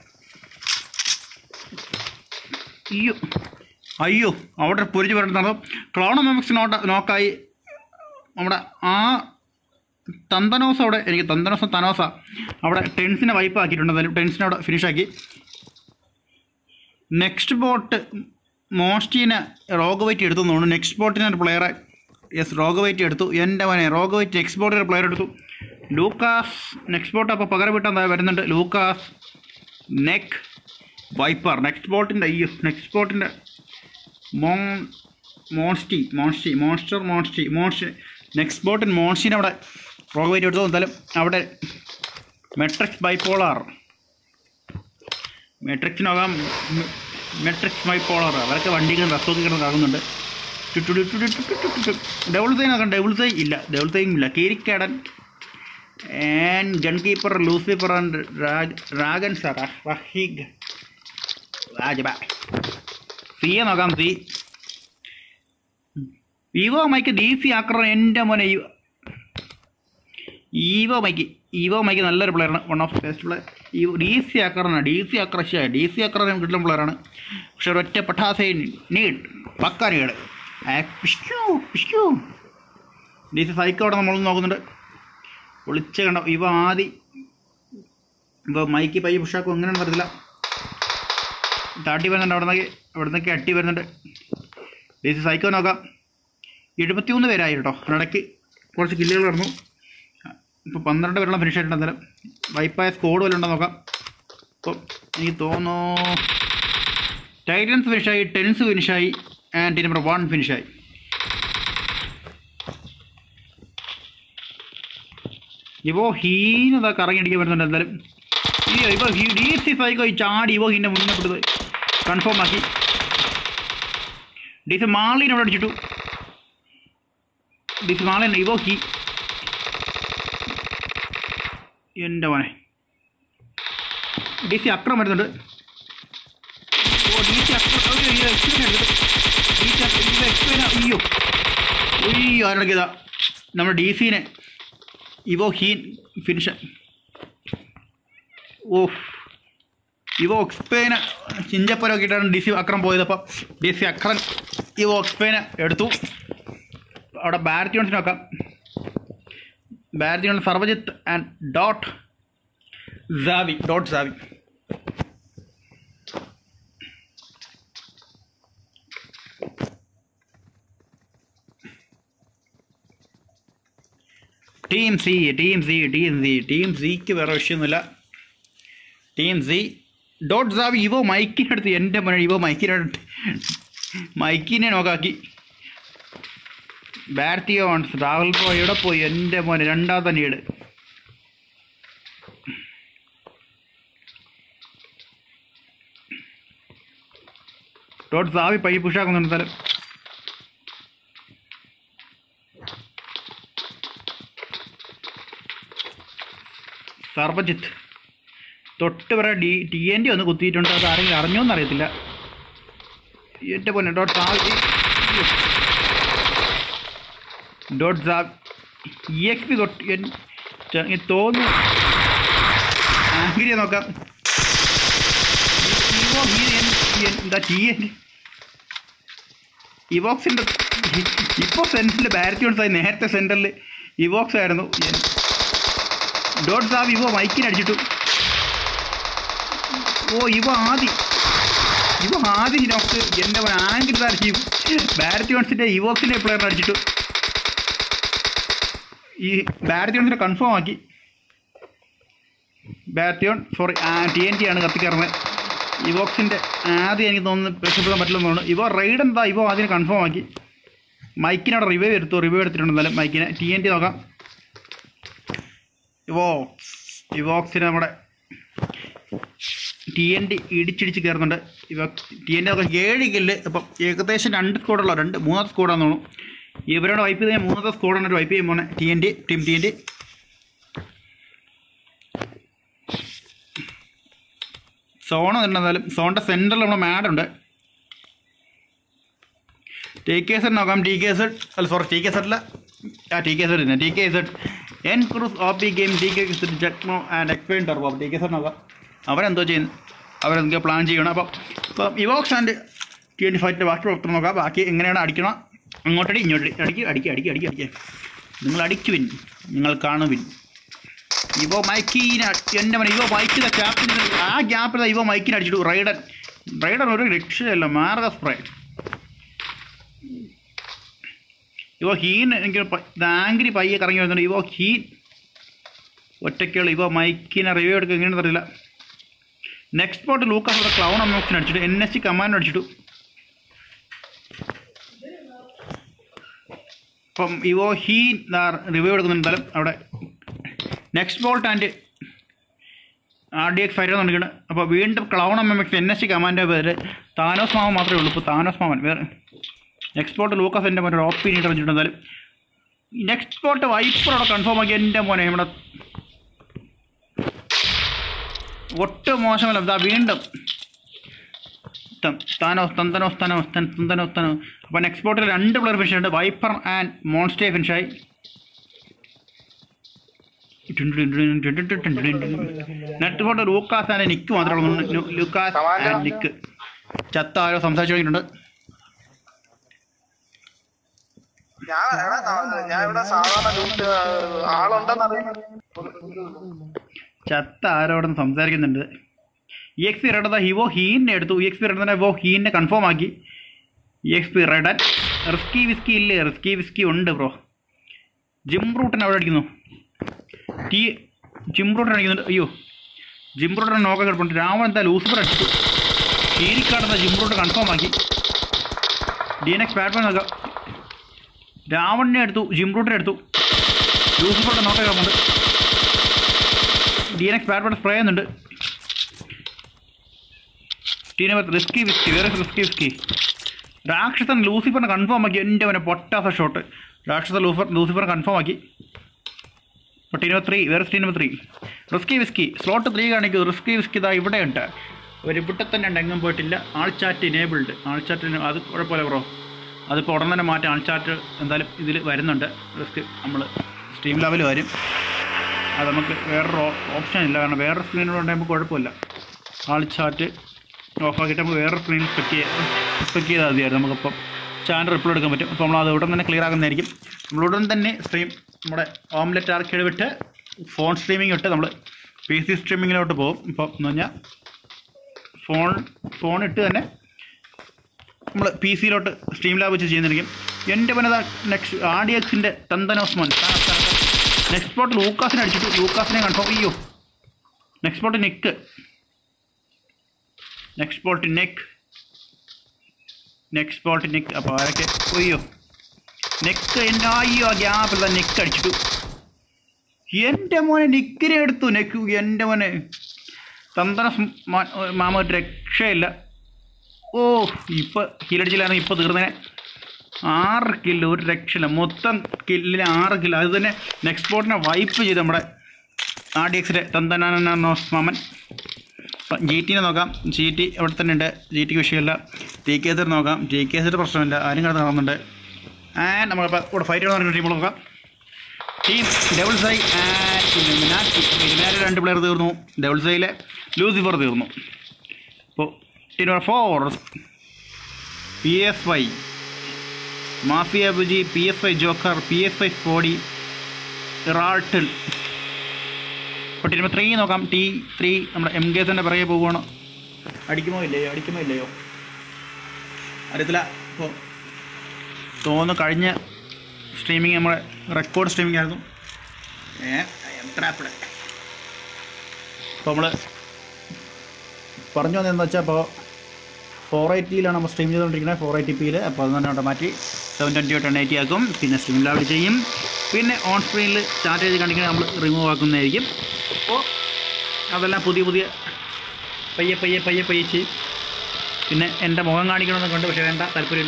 Speaker 1: അയ്യോ അയ്യോ അവിടെ പൊരിച്ച് വരുന്നത് ക്ലൗൺ മെമിക്സ് നോട്ട നോക്കായി നമ്മുടെ ആ തന്തനോസ അവിടെ എനിക്ക് തന്തനോസ തനോസ അവിടെ ടെൻസിനെ വൈപ്പ് ആക്കിയിട്ടുണ്ട് എന്തായാലും ടെൻസിനെ അവിടെ ഫിനിഷാക്കി നെക്സ്റ്റ് ബോട്ട് മോസ്റ്റീനെ റോഗവൈറ്റ് എടുത്തു എന്ന് തോന്നുന്നു നെക്സ്റ്റ് ബോട്ടിന് ഒരു പ്ലെയറെ യെസ് റോഗവൈറ്റ് എടുത്തു എൻ്റെ മനെ റോഗവൈറ്റ് നെക്സ്റ്റ് ബോട്ടിന് ഒരു പ്ലെയർ എടുത്തു ലൂക്കാസ് നെക്സ്റ്റ് ബോട്ട് അപ്പോൾ പകരം വിട്ടാൽ വരുന്നുണ്ട് ലൂക്കാസ് നെക്ക് വൈപ്പർ നെക്സ്റ്റ് ബോട്ടിൻ്റെ അയ്യോ നെക്സ്റ്റ് ബോട്ടിൻ്റെ മോൺ മോൺസ്റ്റി മോൺസ്റ്റി മോൺസ്റ്റർ മോൺസ്റ്റി മോൺസ്റ്റി നെക്സ്റ്റ് ബോട്ടിൻ മോൺസ്റ്റീനെ അവിടെ റോഗവൈറ്റ് എടുത്തു എന്തായാലും അവിടെ മെട്രിക്സ് ബൈപ്പോളാർ മെട്രിക്സിനകം മെട്രിക്സ് ബൈപ്പോളാർ അവരൊക്കെ വണ്ടികൾ റസ്റ്റോക്കി കിടന്ന് കറങ്ങുന്നുണ്ട് ഡബിൾ സൈൻ നോക്കാം ഡബിൾ സൈൻ ഇല്ല ഡബിൾ സൈൻ ഇല്ല Keerikkadan and gun keeper Lucifer and രാഗൻ സാർ റഹീഗ് രാജബ സിയെ നോക്കാം C Evo Mike D C ആക്രമണം എൻ്റെ മോനെ ഈ- ഈവോ മൈക്ക് ഈവോ മൈക്ക് നല്ലൊരു പ്ലെയറാണ് വൺ ഓഫ് ബെസ്റ്റ് പ്ലെയർ ഈ ഡി സി ആക്രമണം ഡി സി അക്രശ ഡി സി ആക്രമണം കിട്ടുന്ന പ്ലെയറാണ് പക്ഷെ ഒരൊറ്റ പട്ടാസൈ നീഡ് പക്ക നീട് ഡി സി സൈക്കോ അവിടെ നമ്മൾ നോക്കുന്നുണ്ട് ഒളിച്ച് കണ്ട ഇവ ആദ്യം ഇപ്പോൾ മൈക്ക് പൈ പുഷാക്കും എങ്ങനെയാണെന്ന് അറിയത്തില്ല താട്ടി വരുന്നുണ്ട് അവിടെ നിന്നൊക്കെ അവിടെ നിന്നൊക്കെ അട്ടി വരുന്നുണ്ട് ഡി സി സൈക്കോ നോക്കാം എഴുപത്തിമൂന്ന് പേരായി കേട്ടോ ഇടയ്ക്ക് കുറച്ച് കില്ലുകൾ കിടന്നു ഇപ്പോൾ പന്ത്രണ്ട് പേരുള്ള ഫിനിഷ് ആയിട്ടുണ്ട് എന്തായാലും വൈപ്പായ സ്കോഡ് വല്ലതും ഉണ്ടോ നോക്കാം അപ്പോൾ എനിക്ക് തോന്നുന്നു ടൈറ്റൻസ് ഫിനിഷായി ടെൻസ് ഫിനിഷായി ആൻഡ് നമ്പർ വൺ ഫിനിഷായി ഇവോ ഹീനതാ കറങ്ങിയടിക്കാൻ വരുന്നുണ്ട് എന്തായാലും ഈ ഇവ ഹീ ഡി സി സൈക്കോ ഈ ചാടി ഇവോ ഹീനെ മുന്നപ്പെട്ടത് കൺഫേം ആക്കി ഡി സി മാളിനെ അവിടെ അടിച്ചിട്ടു ഡി സി മാളിനെ ഇവോ ഹീ എൻ്റെ മോനെ ഡി സി അക്രം വരുന്നുണ്ട് ഓ ഡി സി അക്രം അയ്യോ എക്സ്പീരിയൻ എടുത്തിട്ട് ഡി സി എക്സ്പീരിയൻ അയ്യോ അയ്യോ ആരടക്കിയതാ നമ്മുടെ ഡി സിനെ ഇവോ ഹീൻ ഫിനിഷ് ഓഫ് ഇവ ഒക്സ്പേന് ചിഞ്ചപ്പലൊക്കെ ഇട്ടാണ് ഡി സി അക്രം പോയത് അപ്പം ഡി സി അക്രൻ ഇവ ഒക്സ്പേന് എടുത്തു അവിടെ ബാരത്യോൺസിന് നോക്കാം Baratheon Sarvajith and dot Savi dot Savi team C team C team C team സിക്ക് വേറെ വിഷയമൊന്നുമില്ല ടീം സി ഡോട്ട് സാബ് ഇവോ മൈക്കിനടുത്ത് എൻ്റെ മോനെ ഇവോ മൈക്കിനടുത്ത് മൈക്കിനെ നോക്കാക്കി ബാർത്തിയോ രാഹുൽ ബ്രോ എവിടെ പോയി എൻ്റെ മോനെ രണ്ടാമത്തെ നീട് ഡോട്ട് സാബി പയ്യെ പുഷാക്കുന്നുണ്ട് സ്ഥലം സർബജിത്ത് തൊട്ട് വരെ ഡി ടി എൻ ഡി ഒന്ന് കുത്തിയിട്ടുണ്ട് അത് ആരെങ്കിലും അറിഞ്ഞോന്ന് അറിയത്തില്ല എൻ്റെ പൊന്നെ dot Savi dot Savi E X P തൊട്ട് എൻ- ചെ- എനിക്ക് തോന്നുന്നു ആംഗ്രിയെ നോക്കാം ഇവോ ഈ എൻ- എൻ- എന്താ ടി എൻ ഇവോക്സിൻ്റെ ഇപ്പോൾ സെൻറ്ററിൽ ബാരറ്റ്യൂൺസ് ആയി നേരത്തെ സെൻറ്ററിൽ ഇവോക്സ് ആയിരുന്നു എൻ- ഡോട്ട് സാബ് ഇവ മൈക്കിന് അടിച്ചിട്ടു ഓ ഇവ ആദി ഇവ ആദ്യം നോക്ക് എൻ്റെ ആംഗിൾ അടിച്ചു ബാരറ്റ്യോൺസിൻ്റെ ഇവോക്സിൻ്റെ പ്ലെയറിനെ അടിച്ചിട്ടു ഈ ബാരറ്റ്യോൺസിനെ കൺഫേം ആക്കി Baratheon sorry T N T ആണ് കത്തിക്കയറുന്നത് ഇവോക്സിൻ്റെ ആദ്യം എനിക്ക് തോന്നുന്നു രക്ഷപ്പെടാൻ പറ്റില്ലെന്ന് തോന്നുന്നു ഇവ റൈഡ് എന്താ ഇവ ആദ്യം കൺഫേം ആക്കി മൈക്കിനവിടെ റിവൈവ് എടുത്തു റിവൈവ് എടുത്തിട്ടുണ്ട് എന്നാലും മൈക്കിനെ ടി എൻ ടി നോക്കാം ഇവോക്സ് ഇവോക്സിന് നമ്മുടെ ടി എൻ ഡി ഇടിച്ചിടിച്ച് കയറുന്നുണ്ട് ഇവ ടി എൻ ഡി ഒക്കെ ഏഴ് കില്ല് ഇപ്പം ഏകദേശം രണ്ട് സ്കോഡുള്ള രണ്ട് മൂന്നാമത്തെ സ്കോഡാന്ന് തോന്നുന്നു ഇവരോട് വൈപ്പ് ചെയ്താൽ മൂന്നാമത്തെ സ്കോഡാണ് ഒരു വൈപ്പ് ചെയ്യാൻ പോകുന്നത് T N D team T N D zone എന്തായാലും സോണിൻ്റെ സെൻറ്ററിൽ നമ്മുടെ മാഡുണ്ട് ടി കെ സെഡ് നോക്കാം ടി കെ സെഡ് അല്ല സോറി ടി കെ സെഡില്ല ആ ടി കെ സെഡ് തന്നെ T K Z N Cruz of B game T K Z ജക്മോ ആൻഡ് എക്സ്പെയിൻ ടർബോ ടി കെ സെഡ് നോക്കാം അവരെന്തോ ചെയ്യുന്നു അവരെന്തൊക്കെയോ പ്ലാൻ ചെയ്യണം അപ്പം ഇപ്പം ഇവോക്സ് ആൻഡ് ടി എൻ ഫൈവിൻ്റെ ബാക്കി പ്രവർത്തനം നോക്കാം ബാക്കി എങ്ങനെയാണ് അടിക്കണം അങ്ങോട്ടടി ഇങ്ങോട്ടടി അടിക്കുക അടിക്കുക അടിക്കുക അടിക്കുക അടിക്കുക നിങ്ങൾ അടിക്കുവിൻ നിങ്ങൾ കാണുവിൻ ഇവോ മൈക്കീന എൻ്റെ മന ഇവോ മൈക്കിൻ്റെ ക്യാപ്റ്റൻ ആ ഗ്യാപ്പിൽ ഇവോ മൈക്കിന് അടിച്ചിട്ടു റൈഡൻ റൈഡൻ ഒരു രക്ഷയല്ല മാർഗ സ്പ്രേ ഇവോ ഹീൻ എനിക്ക് ആംഗ്രി പയ്യെ കറങ്ങി വരുന്നുണ്ട് ഇവോ ഹീൻ ഒറ്റയ്ക്കുള്ള ഇവോ മൈക്കിനെ റിവ്യൂ എടുക്കുക എങ്ങനെയാണെന്ന് അറിയില്ല നെക്സ്റ്റ് സ്പോട്ട് ലൂക്കാസ് അവിടെ ക്ലൗൺ അമോക്സിന് അടിച്ചിട്ട് എൻ എസ് സി കമാൻഡ് അടിച്ചിട്ടു അപ്പം ഇവോ ഹീൻ റിവ്യൂ എടുക്കുന്നുണ്ട് എന്തായാലും അവിടെ next bolt and R D X fire നടക്കുകയാണ് അപ്പോൾ വീണ്ടും clown M M X N S C command പേര് താനോസ് മാമൻ മാത്രമേ ഉള്ളൂ ഇപ്പോൾ താനോസ് മാമൻ വേറെ നെക്സ്റ്റ് ബോട്ട് ലൂക്കസ് എൻ്റെ മോനെ ഓപ്പ് പീരീഡ് വെച്ചിട്ടുണ്ട് എന്തായാലും നെക്സ്റ്റ് ബോട്ട് വൈപ്പർ അവിടെ കൺഫേം ആക്കി എൻ്റെ മോനെ നമ്മുടെ ഒട്ടും മോശമല്ല ഇതാ വീണ്ടും ത- താനോസ് തന്തനോസ് തനോസ് തൻ തന്തനോസ് തനോ അപ്പോൾ നെക്സ്റ്റ് ബോട്ടിൽ രണ്ട് പ്ലെയർ ഫിനിഷ് ഉണ്ട് വൈപ്പർ ആൻഡ് മോൺസ്റ്റേ ഫിനിഷായി net boat Lucas and Nick മാത്രമേ ഉള്ളൂ ലൂക്കാസ് ആൻഡ് നിക്ക് ചത്ത ആരോ സംസാരിച്ചു തുടങ്ങിയിട്ടുണ്ട്
Speaker 2: ഞാൻ എടാ ന- ഞാൻ ഇവിടെ സാധാരണ ലൂട്ട് ആളുണ്ടെന്ന് അറിയുന്നത്
Speaker 1: ചത്ത ആരോടും സംസാരിക്കുന്നുണ്ട് ഇ എക്സ് പി റെഡ് ഹിവോ ഹീനെ എടുത്തു ഇ എക്സ് പി റെഡ് ഹിവോ ഹീനെ കൺഫേം ആക്കി ഇ എക്സ് പി റെഡൻ റിസ്കി വിസ്കി ഇല്ലേ റിസ്കി വിസ്കി ഉണ്ട് ബ്രോ ജിം റൂട്ടൻ അവിടെ അടിക്കുന്നു ടീ ജിം റൂട്ടൻ അടിക്കുന്നുണ്ട് അയ്യോ ജിം റൂട്ടൻ നോക്കാൻ കിടപ്പുണ്ട് രാമൻ എന്താ ലൂസിഫർ അടിച്ചു കീരിക്കാടുന്ന ജിം റൂട്ട് കൺഫേം ആക്കി ഡി എൻ എക്സ് ബാറ്റ്മാൻ നോക്കാം രാവണിനെ എടുത്തു ജിം റൂട്ടിനെ എടുത്തു ലൂസിഫറുടെ നോക്കാൻ കിടപ്പുണ്ട് D N X bat spray ചെയ്യുന്നുണ്ട് ടീനകത്ത് റിസ്കി വിസ്കി വേറെ റിസ്കി വിസ്കി രാക്ഷസൻ ലൂസിഫറിനെ കൺഫേം ആക്കി എൻ്റെ അവനെ പൊട്ടാത്ത ഷോട്ട് രാക്ഷസ ലൂഫർ ലൂസിഫറിനെ കൺഫേം ആക്കി അപ്പോൾ ടീം നമ്പർ ത്രീ വേറെ team number three risky whisky slot three കാണിക്കൂ റിസ്കി വിസ്കി ഇതാ ഇവിടെയുണ്ട് ഒരു ഇവിടെ തന്നെ ഉണ്ട് എങ്ങും പോയിട്ടില്ല ആൾ ചാറ്റ് ഇനേബിൾഡ് ആൾ ചാറ്റിന് അത് കുഴപ്പമില്ല ബ്രോ അതിപ്പോൾ ഉടൻ തന്നെ മാറ്റാം ആൾ ചാറ്റ് എന്തായാലും ഇതിൽ വരുന്നുണ്ട് റിസ്ക് നമ്മൾ സ്ട്രീം ലെവൽ വരും അത് നമുക്ക് വേറൊരു ഓപ്ഷൻ ഇല്ല കാരണം വേറെ സ്ക്രീനിലുണ്ടെങ്കിൽ നമുക്ക് കുഴപ്പമില്ല ആൾ ചാറ്റ് ഓഫാക്കിയിട്ട് നമുക്ക് വേറെ സ്ക്രീനിൽ സ്പെക്ക് ചെയ്യാം സ്പെക്ക് ചെയ്താൽ മതിയായിരുന്നു നമുക്കിപ്പം ചാനൽ റിപ്ലൈ എടുക്കാൻ പറ്റും അപ്പോൾ നമ്മൾ അത് ഉടൻ തന്നെ ക്ലിയർ ആക്കുന്നതായിരിക്കും നമ്മൾ ഉടൻ തന്നെ സ്ട്രീം നമ്മുടെ ഓംലെറ്റ് ആർക്കേഡ് വിട്ട് ഫോൺ സ്ട്രീമിംഗ് വിട്ട് നമ്മൾ പി സി സ്ട്രീമിങ്ങിലോട്ട് പോകും ഇപ്പം എന്ന് പറഞ്ഞാൽ ഫോൺ ഫോൺ ഇട്ട് തന്നെ നമ്മൾ പി സിയിലോട്ട് സ്ട്രീം ലാബ് വെച്ച് ചെയ്യുന്നതായിരിക്കും എൻ്റെ പനത നെക്സ്റ്റ് ആർ ഡി എക്സിൻ്റെ തന്തനോസ്മോൻ നെക്സ്റ്റ് സ്പോട്ട് ലൂക്കാസിനെ അടിച്ചിട്ട് ലൂക്കാസിനെ കൺഫേം അയ്യോ next spot neck next spot neck next spot neck അപ്പോൾ ആരൊക്കെ അയ്യോ നെക്ക് എൻ്റെ അയ്യോ ഗ്യാപ്പിൽ നെക്ക് അടിച്ചിട്ടു എൻ്റെ മോനെ നെക്കിനെ എടുത്തു നെക്ക് എൻ്റെ മോനെ തന്തന മാമ ഒരു രക്ഷയില്ല ഓ ഇപ്പം കില്ലടിച്ചില്ലായിരുന്നു ഇപ്പോൾ തീർന്നതിനെ ആറ് കില്ല് ഒരു രക്ഷയില്ല മൊത്തം കില്ലിൽ ആറ് കില്ല് അത് തന്നെ നെക്സ്റ്റ് സ്പോട്ടിനെ വൈപ്പ് ചെയ്ത് നമ്മുടെ ആർ ഡി എക്സിൻ്റെ തന്തനാനോസ് മാമൻ ജി ടിനെ നോക്കാം ജി ടി അവിടെ തന്നെ ഉണ്ട് ജി ടിക്ക് വിഷയമില്ല ടി കെ എസ് നോക്കാം ടി കെ എസിൻ്റെ പ്രശ്നമില്ല ആരും കിടന്ന് നടന്നുണ്ട് ആൻഡ് നമ്മളിപ്പോൾ ഇവിടെ ഫൈറ്റ് നടക്കുന്ന ടീമുകൾ നോക്കാം team double Psy and Illuminati Illuminati രണ്ട് പ്ലെയർ തീർന്നു ഡബിൾ സൈയിലെ ലൂസിഫർ തീർന്നു ഇപ്പോൾ team number four P S Y mafia ബുജി P S Y joker P S Y സ്പോഡി റാൾട്ടിൽ ഇപ്പോൾ ടീം നമ്പർ ത്രീ നോക്കാം ടി ത്രീ നമ്മുടെ എം കെ എസിൻ്റെ പിറകെ പോവുകയാണ് അടിക്കുമോ ഇല്ലയോ അടിക്കുമോ ഇല്ലയോ അറിയത്തില്ല ഇപ്പോൾ തോന്നുന്നു കഴിഞ്ഞ സ്ട്രീമിങ് നമ്മുടെ റെക്കോർഡ് സ്ട്രീമിംഗ് ആയിരുന്നു ഏ ട്രാപ്പിഡ് അപ്പോൾ നമ്മൾ പറഞ്ഞു വന്നതെന്ന് വെച്ചാൽ അപ്പോൾ ഫോർ എയ്റ്റിയിലാണ് നമ്മൾ സ്ട്രീം ചെയ്തുകൊണ്ടിരിക്കുന്നത് ഫോർ എയ്റ്റി പിയിൽ അപ്പോൾ അത് തന്നെ അവിടെ മാറ്റി സെവൻ ട്വൻറ്റി ടെൻ എയ്റ്റി ആക്കും പിന്നെ സ്ട്രീം ലാബിൽ ചെയ്യും പിന്നെ ഓൺ സ്ക്രീനിൽ ചാറ്റ് ചെയ്ത് കണ്ടിങ്ങനെ നമ്മൾ റിമൂവ് ആക്കുന്നതായിരിക്കും അപ്പോൾ അതെല്ലാം പുതിയ പുതിയ പയ്യെ പയ്യെ പയ്യെ പയ്യെ ചെയ്യും പിന്നെ എൻ്റെ മുഖം കാണിക്കണമെന്ന് കൊണ്ട് പക്ഷേ വേണ്ട താല്പര്യമില്ല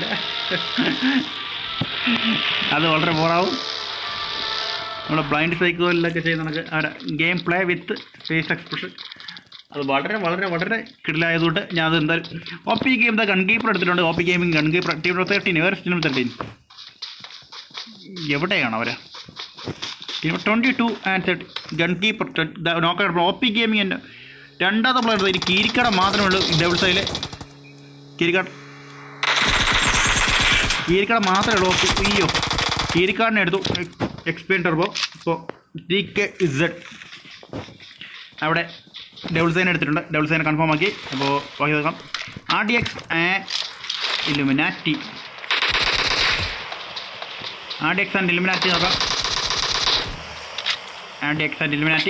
Speaker 1: അത് വളരെ ബോറാവും നമ്മുടെ ബ്ലൈൻഡ് സൈക്കോയിലൊക്കെ ചെയ്യുന്ന നമുക്ക് അവരുടെ game play with face expression അത് വളരെ വളരെ വളരെ കിടിലായതുകൊണ്ട് ഞാൻ അത് എന്തായാലും O P game the gun keeper എടുത്തിട്ടുണ്ട് O P gaming gun keeper team number thirteen വേറെ ടീം തേർട്ടീൻ എവിടെയാണ് അവർ team twenty two and thirty gun keeper നോക്കാം ഒ പി ഗെയിമിങ്ങിൻ്റെ രണ്ടാമത്തെ പ്ലെയർ ഇനി കീരിക്കട മാത്രമേ ഉള്ളൂ ഡബിൾ സൈഡിൽ കീരിക്കാട് കീരിക്കാട് മാത്രമേ ഉള്ളൂ ഓക്കെ അയ്യോ കീരിക്കാടിനെ എടുത്തു എക്സ്പീരിയൻ ടെർബോ ഇപ്പോൾ ടി കെ ഇസഡ് അവിടെ ഡബിൾ സൈൻ എടുത്തിട്ടുണ്ട് ഡബിൾ സൈൻ കൺഫേം ആക്കി അപ്പോൾ ബാക്കി നോക്കാം R D X Illuminati R D X and Illuminati നോക്കാം R D X and Illuminati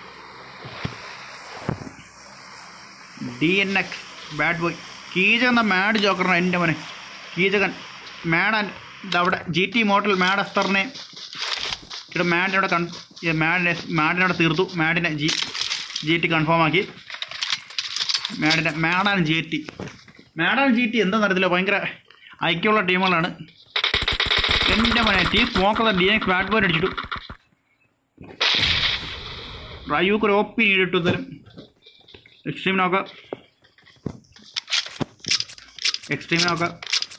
Speaker 1: D N X bad boy കീചകൻ എന്ന മാഡ് ജോക്കറിനെ എൻ്റെ മോനെ കീചകൻ മാഡ് ആൻഡ് ഇതവിടെ ജി ടി മോട്ടൽ മാഡ് അസ്തറിനെ ഇവിടെ മാഡിനോടെ കൺ മാഡിനെ മാഡിനോടെ തീർത്തു മാഡിനെ ജി ജി ടി കൺഫേം ആക്കി മാഡിനെ മാഡാണ് ജി ടി മാഡാണ് ജി ടി എന്താണെന്ന് അറിയത്തില്ല ഭയങ്കര ഐക്യമുള്ള ടീമുകളാണ് എൻ്റെ മോനെ ടീം സ്മോക്കുള്ള ഡി എക്സ് ബാഡ് ബോയ് അടിച്ചിട്ടു റയൂക്ക് ഒരു ഒപ്പി ഇട്ടു തരും എക്സ്ട്രീം നോക്കാം എക്സ്ട്രീം നോക്കാം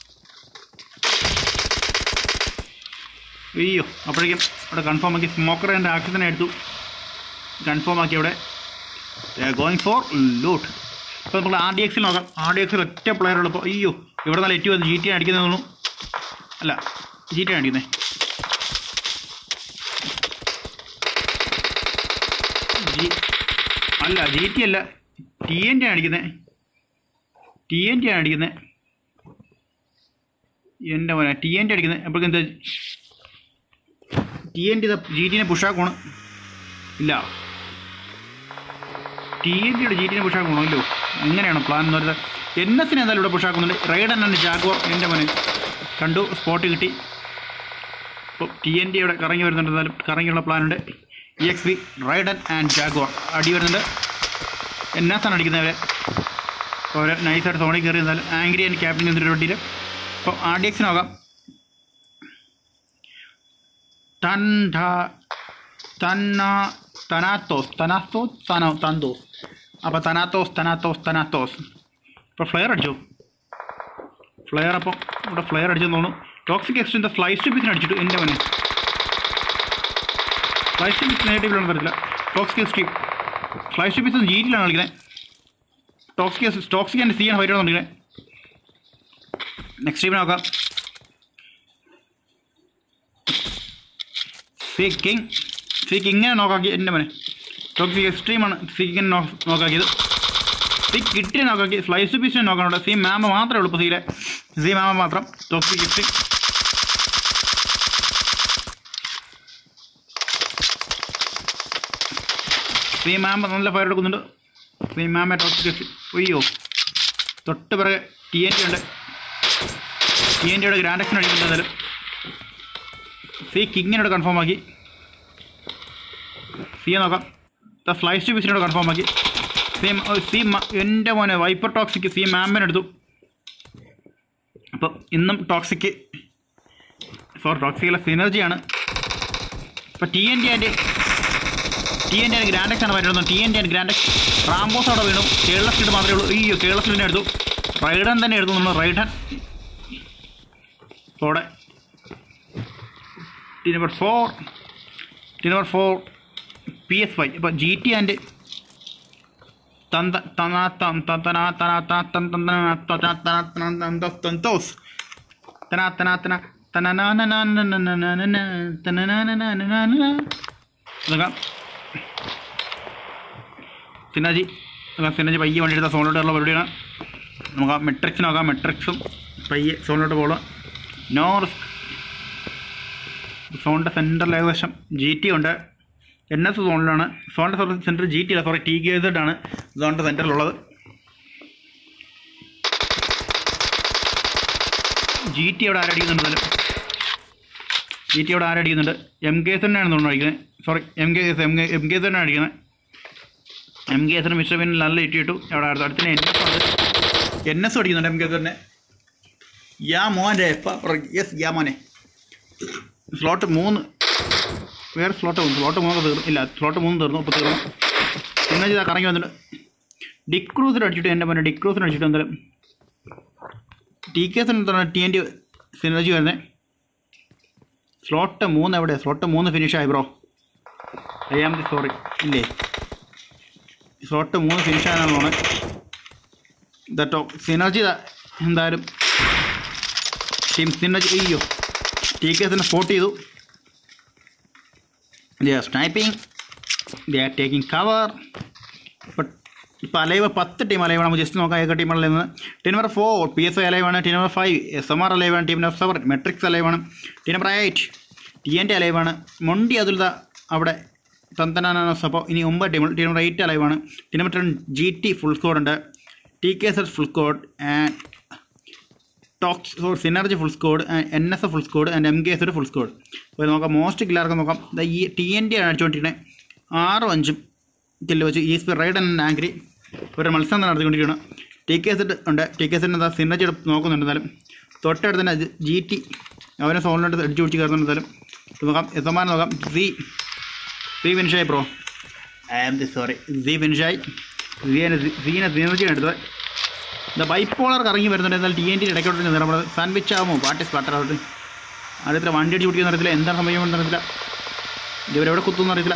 Speaker 1: അയ്യോ അപ്പോഴേക്കും അവിടെ കൺഫേം ആക്കി സ്മോക്കർ എൻ്റെ ആക്സിജനെ എടുത്തു കൺഫേം ആക്കി അവിടെ ഗോയിങ് ഫോർ ലൂട്ട് ഇപ്പോൾ നമ്മൾ ആർ ഡി എക്സിൽ നോക്കാം ആർ ഡി എക്സിൽ ഒറ്റ പ്ലെയർ ഉള്ളപ്പോൾ അയ്യോ ഇവിടെ നല്ല എറ്റി വന്ന് ജി ടി അടിക്കുന്നത് തോന്നുന്നു അല്ല ജി ടി അടിക്കുന്നത് ജി അല്ല ജി ടി അല്ല ടി എൻ ടി ആണ് അടിക്കുന്നത് ടി എൻ ടി ആണ് അടിക്കുന്നത് എൻ്റെ മോനെ ടി എൻ ടി അടിക്കുന്നത് അപ്പോഴേക്കും എന്താ ടി എൻ ടി ജി ടിനെ പുഷാക്കോണ് ഇല്ല ടി എൻ ടിയുടെ ജി ടിനെ പുഷാക്കണോ ഇല്ലോ എങ്ങനെയാണ് പ്ലാൻ എന്ന് പറയുന്നത് എൻ എസിനെ എന്തായാലും ഇവിടെ പുഷാക്കുന്നുണ്ട് റൈഡൻ ആൻഡ് ജാഗോർ എൻ്റെ മോനെ കണ്ടു സ്പോട്ട് കിട്ടി ഇപ്പോൾ ടി എൻ ടി ഇവിടെ കറങ്ങി വരുന്നുണ്ട് എന്തായാലും കറങ്ങിയുള്ള പ്ലാനുണ്ട് E X V Raiden and ജാഗോർ അടി വരുന്നുണ്ട് എൻ എസ് ആണ് അടിക്കുന്നവരെ അപ്പോൾ അവർ നൈസായിട്ട് സോണിൽ കയറി എന്നാലും ആംഗ്രി ആൻഡ് ക്യാപ്റ്റൻ എന്നിട്ട് വണ്ടിയിൽ അപ്പോൾ ആർ ഡി എക്സിന് നോക്കാം തൻഡ തന്ന തനാത്തോസ് തനാത്തോസ് തനോ തന്തോസ് അപ്പോൾ തനാത്തോസ് തനാത്തോസ് തനാത്തോസ് ഇപ്പോൾ ഫ്ലെയർ അടിച്ചു ഫ്ലെയർ അപ്പോൾ ഇവിടെ ഫ്ലെയർ അടിച്ചെന്ന് തോന്നുന്നു ടോക്സിക് എക്സ്റ്റിൻ്റെ സ്ലൈസ് ടിപ്പിക്കിന് അടിച്ചിട്ട് എൻ്റെ മനെ ഫ്ലൈഷ് പീസ് നെഗറ്റീവിലാണ് വരത്തില്ല ടോക്സിക് സ്ട്രീം ഫ്ലൈഷ് പീസ് ജീറ്റിലാണ് കളിക്കുന്നത് ടോക്സിക് ടോക്സിക് ആൻഡ് സി ആണ് ഫൈറ്റ് കളിക്കുന്നത് നെക്സ്റ്റ് ടീം നോക്കാം സി കിങ് സി കിങ്ങിനെ നോക്കാക്കി എൻ്റെ മോനെ ടോക്സിക് എക്സ്ട്രീമാണ് സി കിങ്ങിനെ നോക്കാക്കിയത് സി കിട്ടിനെ നോക്കാക്കി സ്ലൈസ് പീസിനെ നോക്കാനുണ്ട് സി മാമ മാത്രമേ ഉള്ളൂ ഇപ്പോൾ സീലെ സി മാമ മാത്രം ടോക്സിക് എക്സ്ട്രീം സി മാമ നല്ല ഫയർ എടുക്കുന്നുണ്ട് സി മാമ ടോക്സിക് എക്സ്ട്രീം അയ്യോ തൊട്ട് പിറകെ ടി എൻ ടി ഉണ്ട് ടി എൻ ടിയുടെ ഗ്രാൻഡ് ആക്ഷൻ അടിക്കുന്നത് എന്തായാലും സി കിങ്ങിനോട് കൺഫേം ആക്കി സിയെ നോക്കാം ദ ഫ്ലൈസ് ടു ബിസിനോട് കൺഫേം ആക്കി സി സി എൻ്റെ മോനെ വൈപ്പർ ടോക്സിക്ക് സി മാമ്പിനെ എടുത്തു അപ്പം ഇന്നും ടോക്സിക്ക് സോറി ടോക്സിക്കുള്ള സിനർജിയാണ് ഇപ്പം T N T and T N T and ഗ്രാൻഡക്സ് ആണ് വരുന്നത് ടി എൻ ടി ആൻഡ് ഗ്രാൻഡക്സ് റാംബോസ് അവിടെ വീണു കേരള സ്ട്രീറ്റ് മാത്രമേ ഉള്ളൂ അയ്യോ കേരള സ്ട്രീറ്റിനെ എടുത്തു റൈഡൻ തന്നെ എടുത്തു നമ്മൾ റൈഡൻ അവിടെ T number four T number four P S five ഇപ്പോൾ ജി ടി ആൻഡ് തന്ത തനാ തം തനാ തനാ ത തൻ തന തനാ തനാ തനാ തന്തോസ് തന്തോസ് തനാ തനാ തന തനനാനനാനനനനന തനനാനനാനനന നോക്കാം സിനാജി നോക്കാം സിനാജി പയ്യെ വണ്ടി എടുത്ത സോണിലോട്ട് ഉള്ള പരിപാടിയാണ് നമുക്ക് ആ മെട്രിക്സ് നോക്കാം മെട്രിക്സും പയ്യെ സോണിലോട്ട് പോകണം നോ റിസ്ക് സോണിൻ്റെ സെൻറ്ററിൽ ഏകദേശം ജി ടി ഉണ്ട് എൻ എസ് സോണിലാണ് സോണിൻ്റെ സെൻറ്റർ ജി ടി അല്ല സോറി ടി കെ സെഡ് ആണ് സോണിൻ്റെ സെൻറ്ററിലുള്ളത് ജി ടി അവിടെ ആരടിക്കുന്നുണ്ട് എന്നാലും ജി ടി അവിടെ ആരടിക്കുന്നുണ്ട് എം കെ എസ് തന്നെയാണ് തോന്നുന്നു അടിക്കുന്നത് sorry M K S M K M K S തന്നെയാണ് അടിക്കുന്നത് എം കെ എസിന് മിസ്റ്റർ പിന്നിൽ നല്ല ഇട്ടി ഇട്ടു അവിടെ അടുത്ത് അടുത്തിന് എൻ എസ് ഉണ്ട് എൻ എസ് അടിക്കുന്നുണ്ട് എം കെ എസ് തന്നെ യാ മോനെ യെസ് യാ മോനെ സ്ലോട്ട് മൂന്ന് വേറെ സ്ലോട്ട് മൂന്ന് സ്ലോട്ട് മൂന്ന് തീർന്നു ഇല്ല സ്ലോട്ട് മൂന്ന് തീർന്നു ഇപ്പോൾ തീർന്നു പിന്നെ ഇതാ കറങ്ങി വന്നിട്ട് ഡിക്രൂസിൽ അടിച്ചിട്ട് എൻ്റെ മോനെ ഡിക്രൂസിൽ അടിച്ചിട്ട് എന്തായാലും T K S T N T synergy വരുന്നത് സ്ലോട്ട് മൂന്ന് എവിടെ സ്ലോട്ട് മൂന്ന് ഫിനിഷ് ആയി bro I am the sorry ഇല്ലേ സ്ലോട്ട് മൂന്ന് ഫിനിഷ് ആയെന്നാണ് തോന്നുന്നത് ദോ സിനർജി എന്തായാലും ടീം സിനർജി അയ്യോ ടി കെ എസിനെ സ്പോട്ട് ചെയ്തു they are sniping they are taking cover ഇപ്പം ഇപ്പോൾ അലൈവ് പത്ത് ടീം അലൈവ് നമുക്ക് ജസ്റ്റ് നോക്കാം ഏക ടീമുകളിൽ നിന്ന് team number four P S I അലൈവാണ് team number five S M R അലൈവാണ് ടീം നമ്പർ സെവൻ മെട്രിക്സ് അലൈവാണ് team number eight T N T അലൈവാണ് മൊണ്ടി അതുൽത അവിടെ തന്തനാനാസ് അപ്പോൾ ഇനി ഒമ്പത് ടീമുകൾ ടീം നമ്പർ എയ്റ്റ് അലൈവാണ് team number ten G T full squad ഉണ്ട് T K S S full squad and ടോക്സ് സോ synergy full squad N S F full squad and M K S ഒരു ഫുൾ സ്കോഡ് അപ്പോൾ ഇത് നോക്കാം most കില്ലാർക്ക് നോക്കാം ദാ ഈ ടി എൻ ടി ആണ് അടിച്ചുകൊണ്ടിരിക്കുന്നത് ആറും അഞ്ചും കില്ല് വെച്ച് ഈ സ്പി റൈഡ് ആൻഡ് ആംഗ്രി ഒരു മത്സരം തന്നെ നടത്തിക്കൊണ്ടിരിക്കുകയാണ് ടി കെ എസ് ഉണ്ട് ടി കെ എസിൻ്റെ എന്താ സിനർജി നോക്കുന്നുണ്ട് എന്തായാലും തൊട്ടടുത്ത് തന്നെ ജി ടി അവനെ സോണിലോട്ട് അടിച്ചു പിടിച്ച് കയറുന്നുണ്ട് എന്തായാലും ഇത് നോക്കാം എത്തമാനം നോക്കാം സി സി ഫിനിഷായി bro I am the sorry C ഫിനിഷായി സീനെ സീനെ സിനർജിയാണ് എടുത്തത് ദ ബൈപ്പോളർ കറങ്ങി വരുന്നുണ്ട് എന്നാൽ ടി എൻ ടി ഇടയ്ക്കോട്ട് നമ്മുടെ സാൻഡ്വിച്ച് ആകുമോ പാട്ട് സ്പാട്ടർ ആവട്ടെ അറിയത്തില്ല വണ്ടി അടിച്ച് പിടിക്കുന്ന അറിയത്തില്ല എന്താണ് സംഭവിക്കുമെന്ന് അറിയത്തില്ല ഇവരെവിടെ കുത്തുമെന്ന് അറിയത്തില്ല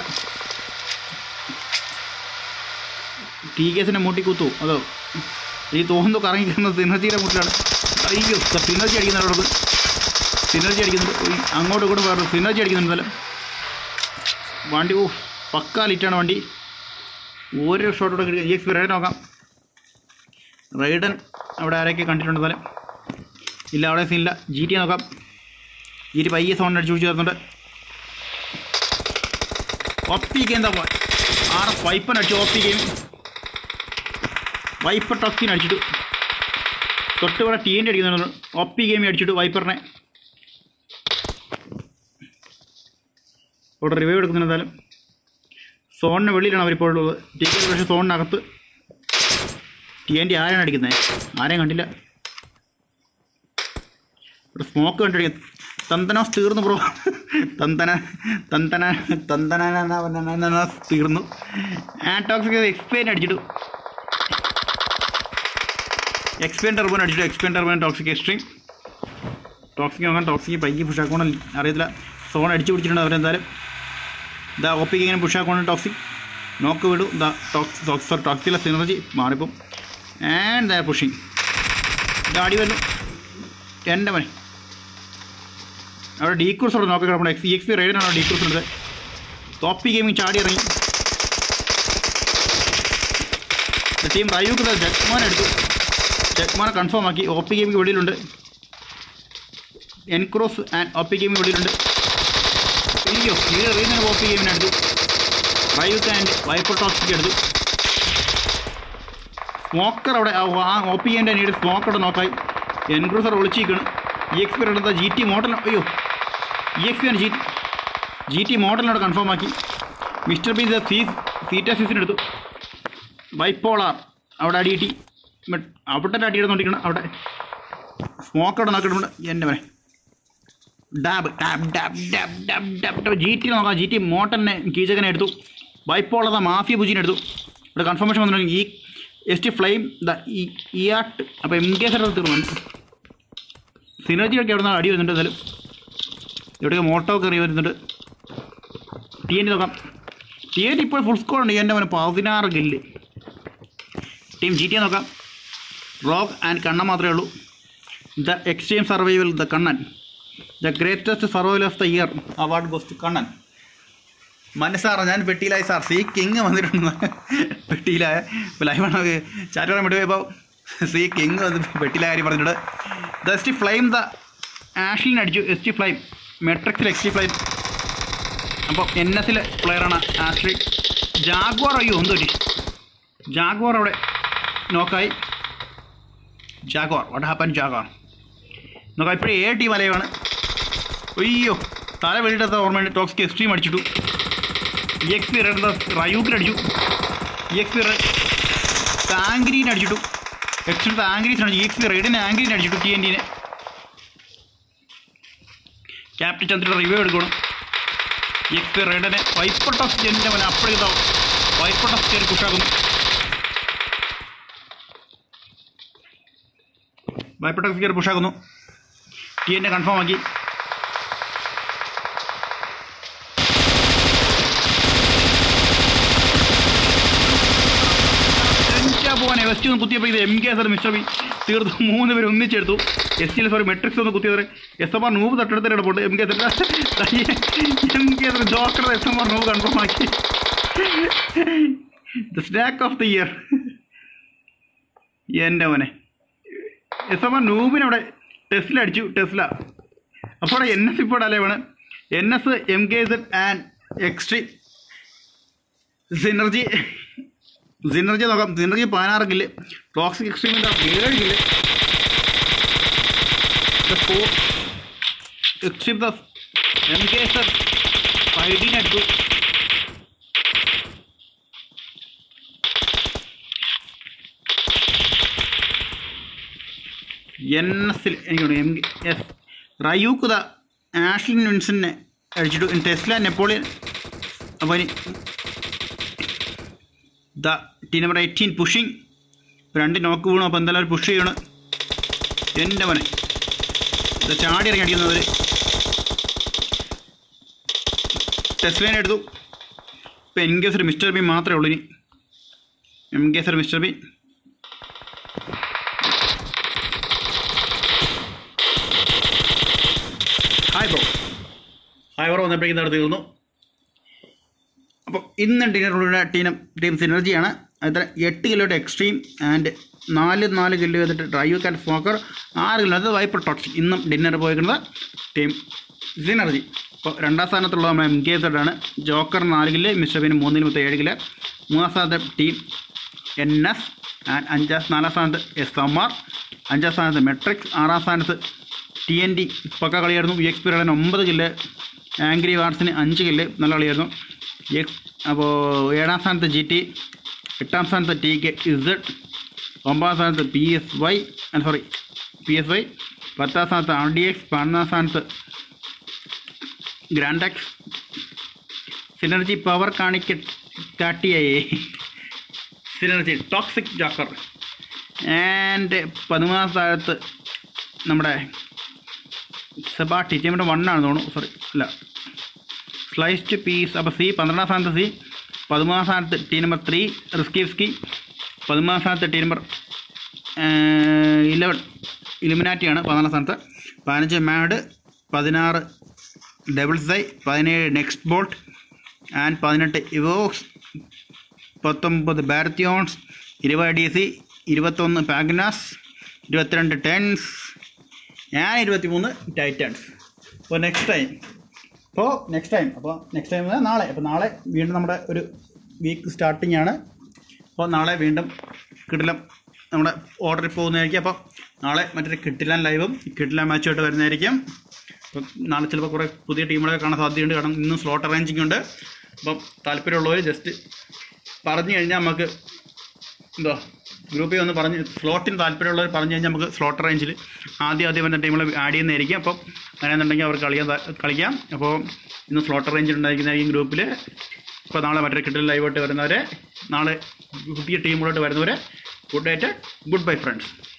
Speaker 1: ടി കേസിനെ മൂട്ടി കുത്തു അതോ ഈ തോന്നുന്നു കറങ്ങി കിടന്നത് സിനർജിയുടെ മുട്ടിലാണ് അയ്യോ സിനർജി അടിക്കുന്നുണ്ട് സിനർജി അടിക്കുന്നുണ്ട് ഉയ്, അങ്ങോട്ടും ഇങ്ങോട്ടും വേറെ സിനർജി അടിക്കുന്നുണ്ട് എന്തായാലും വണ്ടി ഓ പക്കാ ലിറ്റാണ് വണ്ടി ഓരോ ഷോട്ടോടെ കിട്ടുക ഈ എക്സ്പീരിയൻ നോക്കാം റൈഡൻ അവിടെ ആരൊക്കെ കണ്ടിട്ടുണ്ട് എന്നാലും ഇല്ല അവിടെ സീനില്ല ജി ടി നോക്കാം ജി ടി പയ്യെ സൗണ്ട് അടിച്ചു പിടിച്ച് ചേർന്നുണ്ട് ഒപ്പി ഗെയിം എന്താ ആർ എസ് വൈപ്പൻ അടിച്ചു ഒപ്പി ഗെയിം വൈപ്പർ ടോക്സിൻ അടിച്ചിട്ട് തൊട്ട് ഇവിടെ ടി എൻ്റെ അടിക്കുന്നുണ്ട് ഒപ്പി ഗെയിം അടിച്ചിട്ട് വൈപ്പറിനെ ഇവിടെ റിവൈവ് എടുക്കുന്നുണ്ട് എന്തായാലും സോണിന് വെളിയിലാണ് അവരിപ്പോൾ ഉള്ളത് ടി കെ പക്ഷേ സോണിനകത്ത് ടി എൻ ടി ആരാണ് അടിക്കുന്നത് ആരെയും കണ്ടില്ല ഇവിടെ സ്മോക്ക് കണ്ടടിക്കും തന്തനാസ് തീർന്നു ബ്രോ തന്തന തന്തന തന്തന തീർന്നു ആ ടോക്സിക് എക്സ്പെയിൻ അടിച്ചിട്ടു എക്സ്പെയിൻ ടർബോൻ അടിച്ചിട്ടു എക്സ്പെയിൻ ടർബോൻ ടോക്സിക് എക്സ്ട്രീം ടോക്സിക് നോക്കാൻ ടോക്സിക് പയ്യെ പുഷാക്കോണം അറിയത്തില്ല സോൺ അടിച്ചു പിടിച്ചിട്ടുണ്ട് അവരെന്തായാലും ദ ഒ പിക്ക് ഇങ്ങനെ പുഷാക്കൊണ്ട് ടോക്സിക് നോക്ക് വിടും ദ ടോക്സ് ടോക്സിലെ സിനർജി മാറിപ്പം ആൻഡ് ദ പുഷിങ് അടി വരുന്നു എൻ്റെ മനെ അവിടെ ഡീക്രൂസ് അവിടെ നോക്കി കിടപ്പുണ്ട് എക്സ് ഇ എക്സ് പി റൈഡിനാണ് ഡീക്രൂസ് എടുത്തത് തോപ്പി ഗെയിമിങ് ചാടി ഇറങ്ങി ടീം റയൂക്ക് ജഗ്മാൻ എടുത്തു ജഗ്മാനെ കൺഫേം ആക്കി ഒ പി ഗെയിമിംഗ് വെളിയിലുണ്ട് എൻക്രോസ് ആൻഡ് ഒ പി ഗെയിമിംഗ് വെളിയിലുണ്ട് അയ്യോ ഇത് റീസൺ ഒ പി ഗെയിമിന് എടുത്തു റയൂക്ക് ആൻഡ് വൈപ്പർ ടോക്സിക്ക് എടുത്തു സ്മോക്കർ അവിടെ ആ ഒ പി എൻ്റെ നീട് സ്മോക്കർ അവിടെ നോക്കായി എൻക്രൂസർ ഒളിച്ചിരിക്കണം ഇ എക്സ് പി എടുത്ത ജി ടി മോഡൽ അയ്യോ ഇ എക്സ് പി ആണ് ജി ജി ടി മോഡലിനോട് കൺഫേം ആക്കി മിസ്റ്റർ ബി സീ സീറ്റ സീസിനെടുത്തു ബൈപ്പോളാർ അവിടെ അടി കിട്ടി ബട്ട് അവിടെ അടി എടുത്തോണ്ടിരിക്കണം അവിടെ സ്മോക്ക് അവിടെ നോക്കിയിട്ടുണ്ട് എൻ്റെ മനെ dab dab dab dab dab dab dab G T നോക്കാം ജി ടി മോട്ടനെ കീചകനെ എടുത്തു ബൈപ്പോളത മാഫിയ പൂജിനെ എടുത്തു ഇവിടെ കൺഫർമേഷൻ വന്നിട്ടുണ്ട് ഈ എസ് ടി ഫ്ലെയിം ദ ഈ ഈ ആട്ട് അപ്പോൾ എം കെ സെറ്റ് തീർന്നു സിനർജിയൊക്കെ അവിടെ നിന്ന് അടി വരുന്നുണ്ട് എന്തായാലും ഇവിടെയൊക്കെ മോട്ടോ കയറി വരുന്നുണ്ട് ടി എൻ നോക്കാം ടി എൻ ഇപ്പോൾ ഫുൾ സ്കോർ ഉണ്ട് എൻ്റെ മോനെ പതിനാറ് ഗില്ല് ടീം ജി ടി നോക്കാം റോക്ക് ആൻഡ് കണ്ണൻ മാത്രമേ ഉള്ളൂ the extreme survival the Kannan the greatest survival of the year award goes to Kannan മനസ്സാറോ ഞാൻ പെട്ടിയിലായി സാർ സി കിങ് വന്നിട്ടുണ്ട് പെട്ടിയിലായ ഇപ്പോൾ ലൈവാണ് ചാറ്റ് പറയാൻ വേണ്ടി പോയപ്പോൾ സി കിങ് വന്ന് പെട്ടിയിലായ കാര്യം പറഞ്ഞിട്ടുണ്ട് the S T flame the ആഷ്ലിൻ അടിച്ചു എസ് ടി ഫ്ലൈം മെട്രിക്സിൽ എക്സ് ടി ഫ്ലൈം അപ്പോൾ എൻ എസിലെ പ്ലെയറാണ് ആഷ്ലി ജാഗ്വാർ അയ്യോ എന്ത് പറ്റി ജാഗ്വാർ അവിടെ നോക്കായി ജാഗ്വാർ വാട്ട് ഹാപ്പൻ ജാഗ്വാർ നോക്കാം ഇപ്പോഴും ഏ ടീം അലയവാണ് അയ്യോ തല വെളിയിട്ടത്തെ ഓർമ്മയുണ്ട് ടോക്സിക്ക് എക്സ്ട്രീം അടിച്ചിട്ടു ഇ എക്സ് പി റെഡ് റയൂക്കിൽ അടിച്ചു ഇ എക്സ് പി റെഡ് ആംഗ്രീനെ അടിച്ചിട്ടു എക്സ്ട്രീം ആംഗ്രീസ് അടിച്ചു ഇ എക്സ് പി റെഡിനെ ആംഗ്രീനെ അടിച്ചിട്ടു ടി എൻ ടിനെ ക്യാപ്റ്റൻ ചന്ദ്രയുടെ റിവ്യൂ എടുക്കണം ഇ എക്സ് പി റെഡിനെ വൈപ്പർ ടോക്സ് എൻ്റെ മോനെ അപ്പോഴേതാ വൈപ്പർ ടോക്സ് കയറി പുഷാക്കുന്നു വൈപ്പർ ടോക്സ് കയറി പുഷാക്കുന്നു ടി എന്നെ കൺഫേം ആക്കി പോകാനെ വെസ്റ്റ് ഒന്ന് കുത്തിയപ്പോൾ ഇത് M K S mister B തീർത്ത് മൂന്ന് പേര് ഒന്നിച്ചെടുത്തു എസ് ടി സോറി മെട്രിക്സ് ഒന്ന് കുത്തിയത് എസ് എം ആർ നൂവ് തട്ടെടുത്തിട്ട് ഇടപെട്ട് M K S M K S joker S M R നൂവ് കൺഫേം ആക്കി the snack of the year എൻ്റെ മോനെ എസ് എം ആർ നൂബിനവിടെ ടെസ്ല അടിച്ചു ടെസ്ല അപ്പോൾ എൻ എസ് ഇപ്പോൾ അലവാണ് N S M K Z and extreme synergy synergy നോക്കാം സിനർജി പതിനാറ് കില്ല് ടോക്സിക് എക്സ്ട്രീമിൻ്റെ ഏഴ് kill extreme the M K S fifteen എടുത്തു എൻ എസിൽ എനിക്കുണ്ട് M S Ryuk the Ashlin വിൻസനെ അടിച്ചിട്ടു ടെസ്ല നെപ്പോളിയൻ അപ്പോൾ ഇനി the team number eighteen pushing രണ്ട് നോക്ക് വീണു അപ്പോൾ എന്തായാലും പുഷ് ചെയ്യണം എൻ്റെ മനെ ഇത് ചാടി ഇറങ്ങി അടിക്കുന്നവർ ടെസ്ലേനെ എടുത്തു ഇപ്പോൾ എൻ കേസർ മിസ്റ്റർ ബി മാത്രമേ ഉള്ളൂ ഇനി എം കേസർ mister B hi bro hi bro വന്നപ്പോഴേക്കും നടത്തി തീർന്നു അപ്പോൾ ഇന്ന് ഡിന്നറുള്ള ടീം ടീം സിനർജിയാണ് അതിൽ എട്ട് കിലോയുടെ എക്സ്ട്രീം ആൻഡ് നാല് നാല് കിലോ വന്നിട്ട് ഡ്രൈവ് ആൻഡ് സ്മോക്കർ ആറ് കിലോ അത് വൈപ്പർ ടോക്സ് ഇന്നും ഡിന്നർ പോയിരിക്കുന്നത് ടീം സിനർജി അപ്പോൾ രണ്ടാം സ്ഥാനത്തുള്ള നമ്മൾ എം കെ ആണ് ജോക്കർ നാല് കിലോ മിസ്റ്റർ ബിന് മൂന്നിന് മൊത്തം ഏഴ് കിലോ മൂന്നാം സ്ഥാനത്ത് ടീം എൻ എസ് ആൻഡ് അഞ്ചാം നാലാം സ്ഥാനത്ത് എസ് എം ആർ അഞ്ചാം സ്ഥാനത്ത് മെട്രിക്സ് ആറാം സ്ഥാനത്ത് ടി എൻ ഡി പക്ക കളിയായിരുന്നു വി എക്സ് പിയുടെ ഒമ്പത് കില്ല് ആംഗ്രി വാർഡ്സിന് അഞ്ച് കില്ല് നല്ല കളിയായിരുന്നു എക്സ് അപ്പോൾ ഏഴാം സ്ഥാനത്ത് ജി ടി എട്ടാം സ്ഥാനത്ത് ടി കെ ഇസഡ് ഒമ്പതാം സ്ഥാനത്ത് P S Y sorry P S Y പത്താം സ്ഥാനത്ത് ആർ ഡി എക്സ് പതിനൊന്നാം സ്ഥാനത്ത് ഗ്രാൻഡെക്സ് സിനർജി പവർ കാണിക്ക കാട്ടിയായേ സിനർജി ടോക്സിക് ജോക്കർ ആൻഡ് പതിമൂന്നാം സ്ഥാനത്ത് നമ്മുടെ സെബാ ടി ടി എമ്മിൻ്റെ വണ്ണാണ് തോന്നുന്നു സോറി അല്ല സ്ലൈസ്ഡ് പീസ് അപ്പോൾ സി പന്ത്രണ്ടാം സ്ഥാനത്ത് സി പതിമൂന്നാം സ്ഥാനത്ത് ടീ നമ്പർ ത്രീ റിസ്കീവ്സ്കി പതിമൂന്നാം സ്ഥാനത്ത് ടീ നമ്പർ ഇലവൻ ഇലുമിനാറ്റിയാണ് പതിനാലാം സ്ഥാനത്ത് പതിനഞ്ച് മാഡ് പതിനാറ് ഡബിൾ സൈ പതിനേഴ് നെക്സ്റ്റ് ബോൾട്ട് ആൻഡ് പതിനെട്ട് ഇവോക്സ് പത്തൊമ്പത് ബാരത്യോൺസ് ഇരുപത് ഡി സി ഇരുപത്തൊന്ന് പാഗ്നാസ് ഇരുപത്തിരണ്ട് ടെൻസ് ഞാൻ ഇരുപത്തിമൂന്ന് ടൈറ്റൻസ് അപ്പോൾ നെക്സ്റ്റ് ടൈം അപ്പോൾ നെക്സ്റ്റ് ടൈം അപ്പോൾ നെക്സ്റ്റ് ടൈം നാളെ അപ്പോൾ നാളെ വീണ്ടും നമ്മുടെ ഒരു വീക്ക് സ്റ്റാർട്ടിംഗ് ആണ് അപ്പോൾ നാളെ വീണ്ടും കിടിലം നമ്മുടെ ഓർഡറിൽ പോകുന്നതായിരിക്കും അപ്പോൾ നാളെ മറ്റൊരു കിട്ടിലാൻ ലൈവും കിട്ടിലാൻ മാച്ചുമായിട്ട് വരുന്നതായിരിക്കും അപ്പം നാളെ ചിലപ്പോൾ കുറേ പുതിയ ടീമുകളൊക്കെ കാണാൻ സാധ്യതയുണ്ട് കാരണം ഇന്നും സ്ലോട്ട് അറേഞ്ചിങ് ഉണ്ട് അപ്പം താല്പര്യമുള്ളവർ ജസ്റ്റ് പറഞ്ഞു കഴിഞ്ഞാൽ നമുക്ക് എന്തോ ഗ്രൂപ്പിൽ ഒന്ന് പറഞ്ഞ് സ്ലോട്ടിന് താല്പര്യമുള്ളവർ പറഞ്ഞു കഴിഞ്ഞാൽ നമുക്ക് സ്ലോട്ട് റേഞ്ചിൽ ആദ്യം ആദ്യം വന്ന ടീമുകൾ ആഡ് ചെയ്യുന്നതായിരിക്കും അപ്പം അങ്ങനെയാണെന്നുണ്ടെങ്കിൽ അവർക്ക് കളിക്കാൻ താ- കളിക്കാം അപ്പോൾ ഇന്ന് സ്ലോട്ട് റേഞ്ചിൽ ഉണ്ടായിരിക്കുന്നതായിരിക്കും ഗ്രൂപ്പിൽ ഇപ്പോൾ നാളെ മറ്റൊരു കിട്ടൽ ലൈവായിട്ട് വരുന്നവരെ നാളെ പുതിയ ടീമുകളോട്ട് വരുന്നവരെ good night good bye friends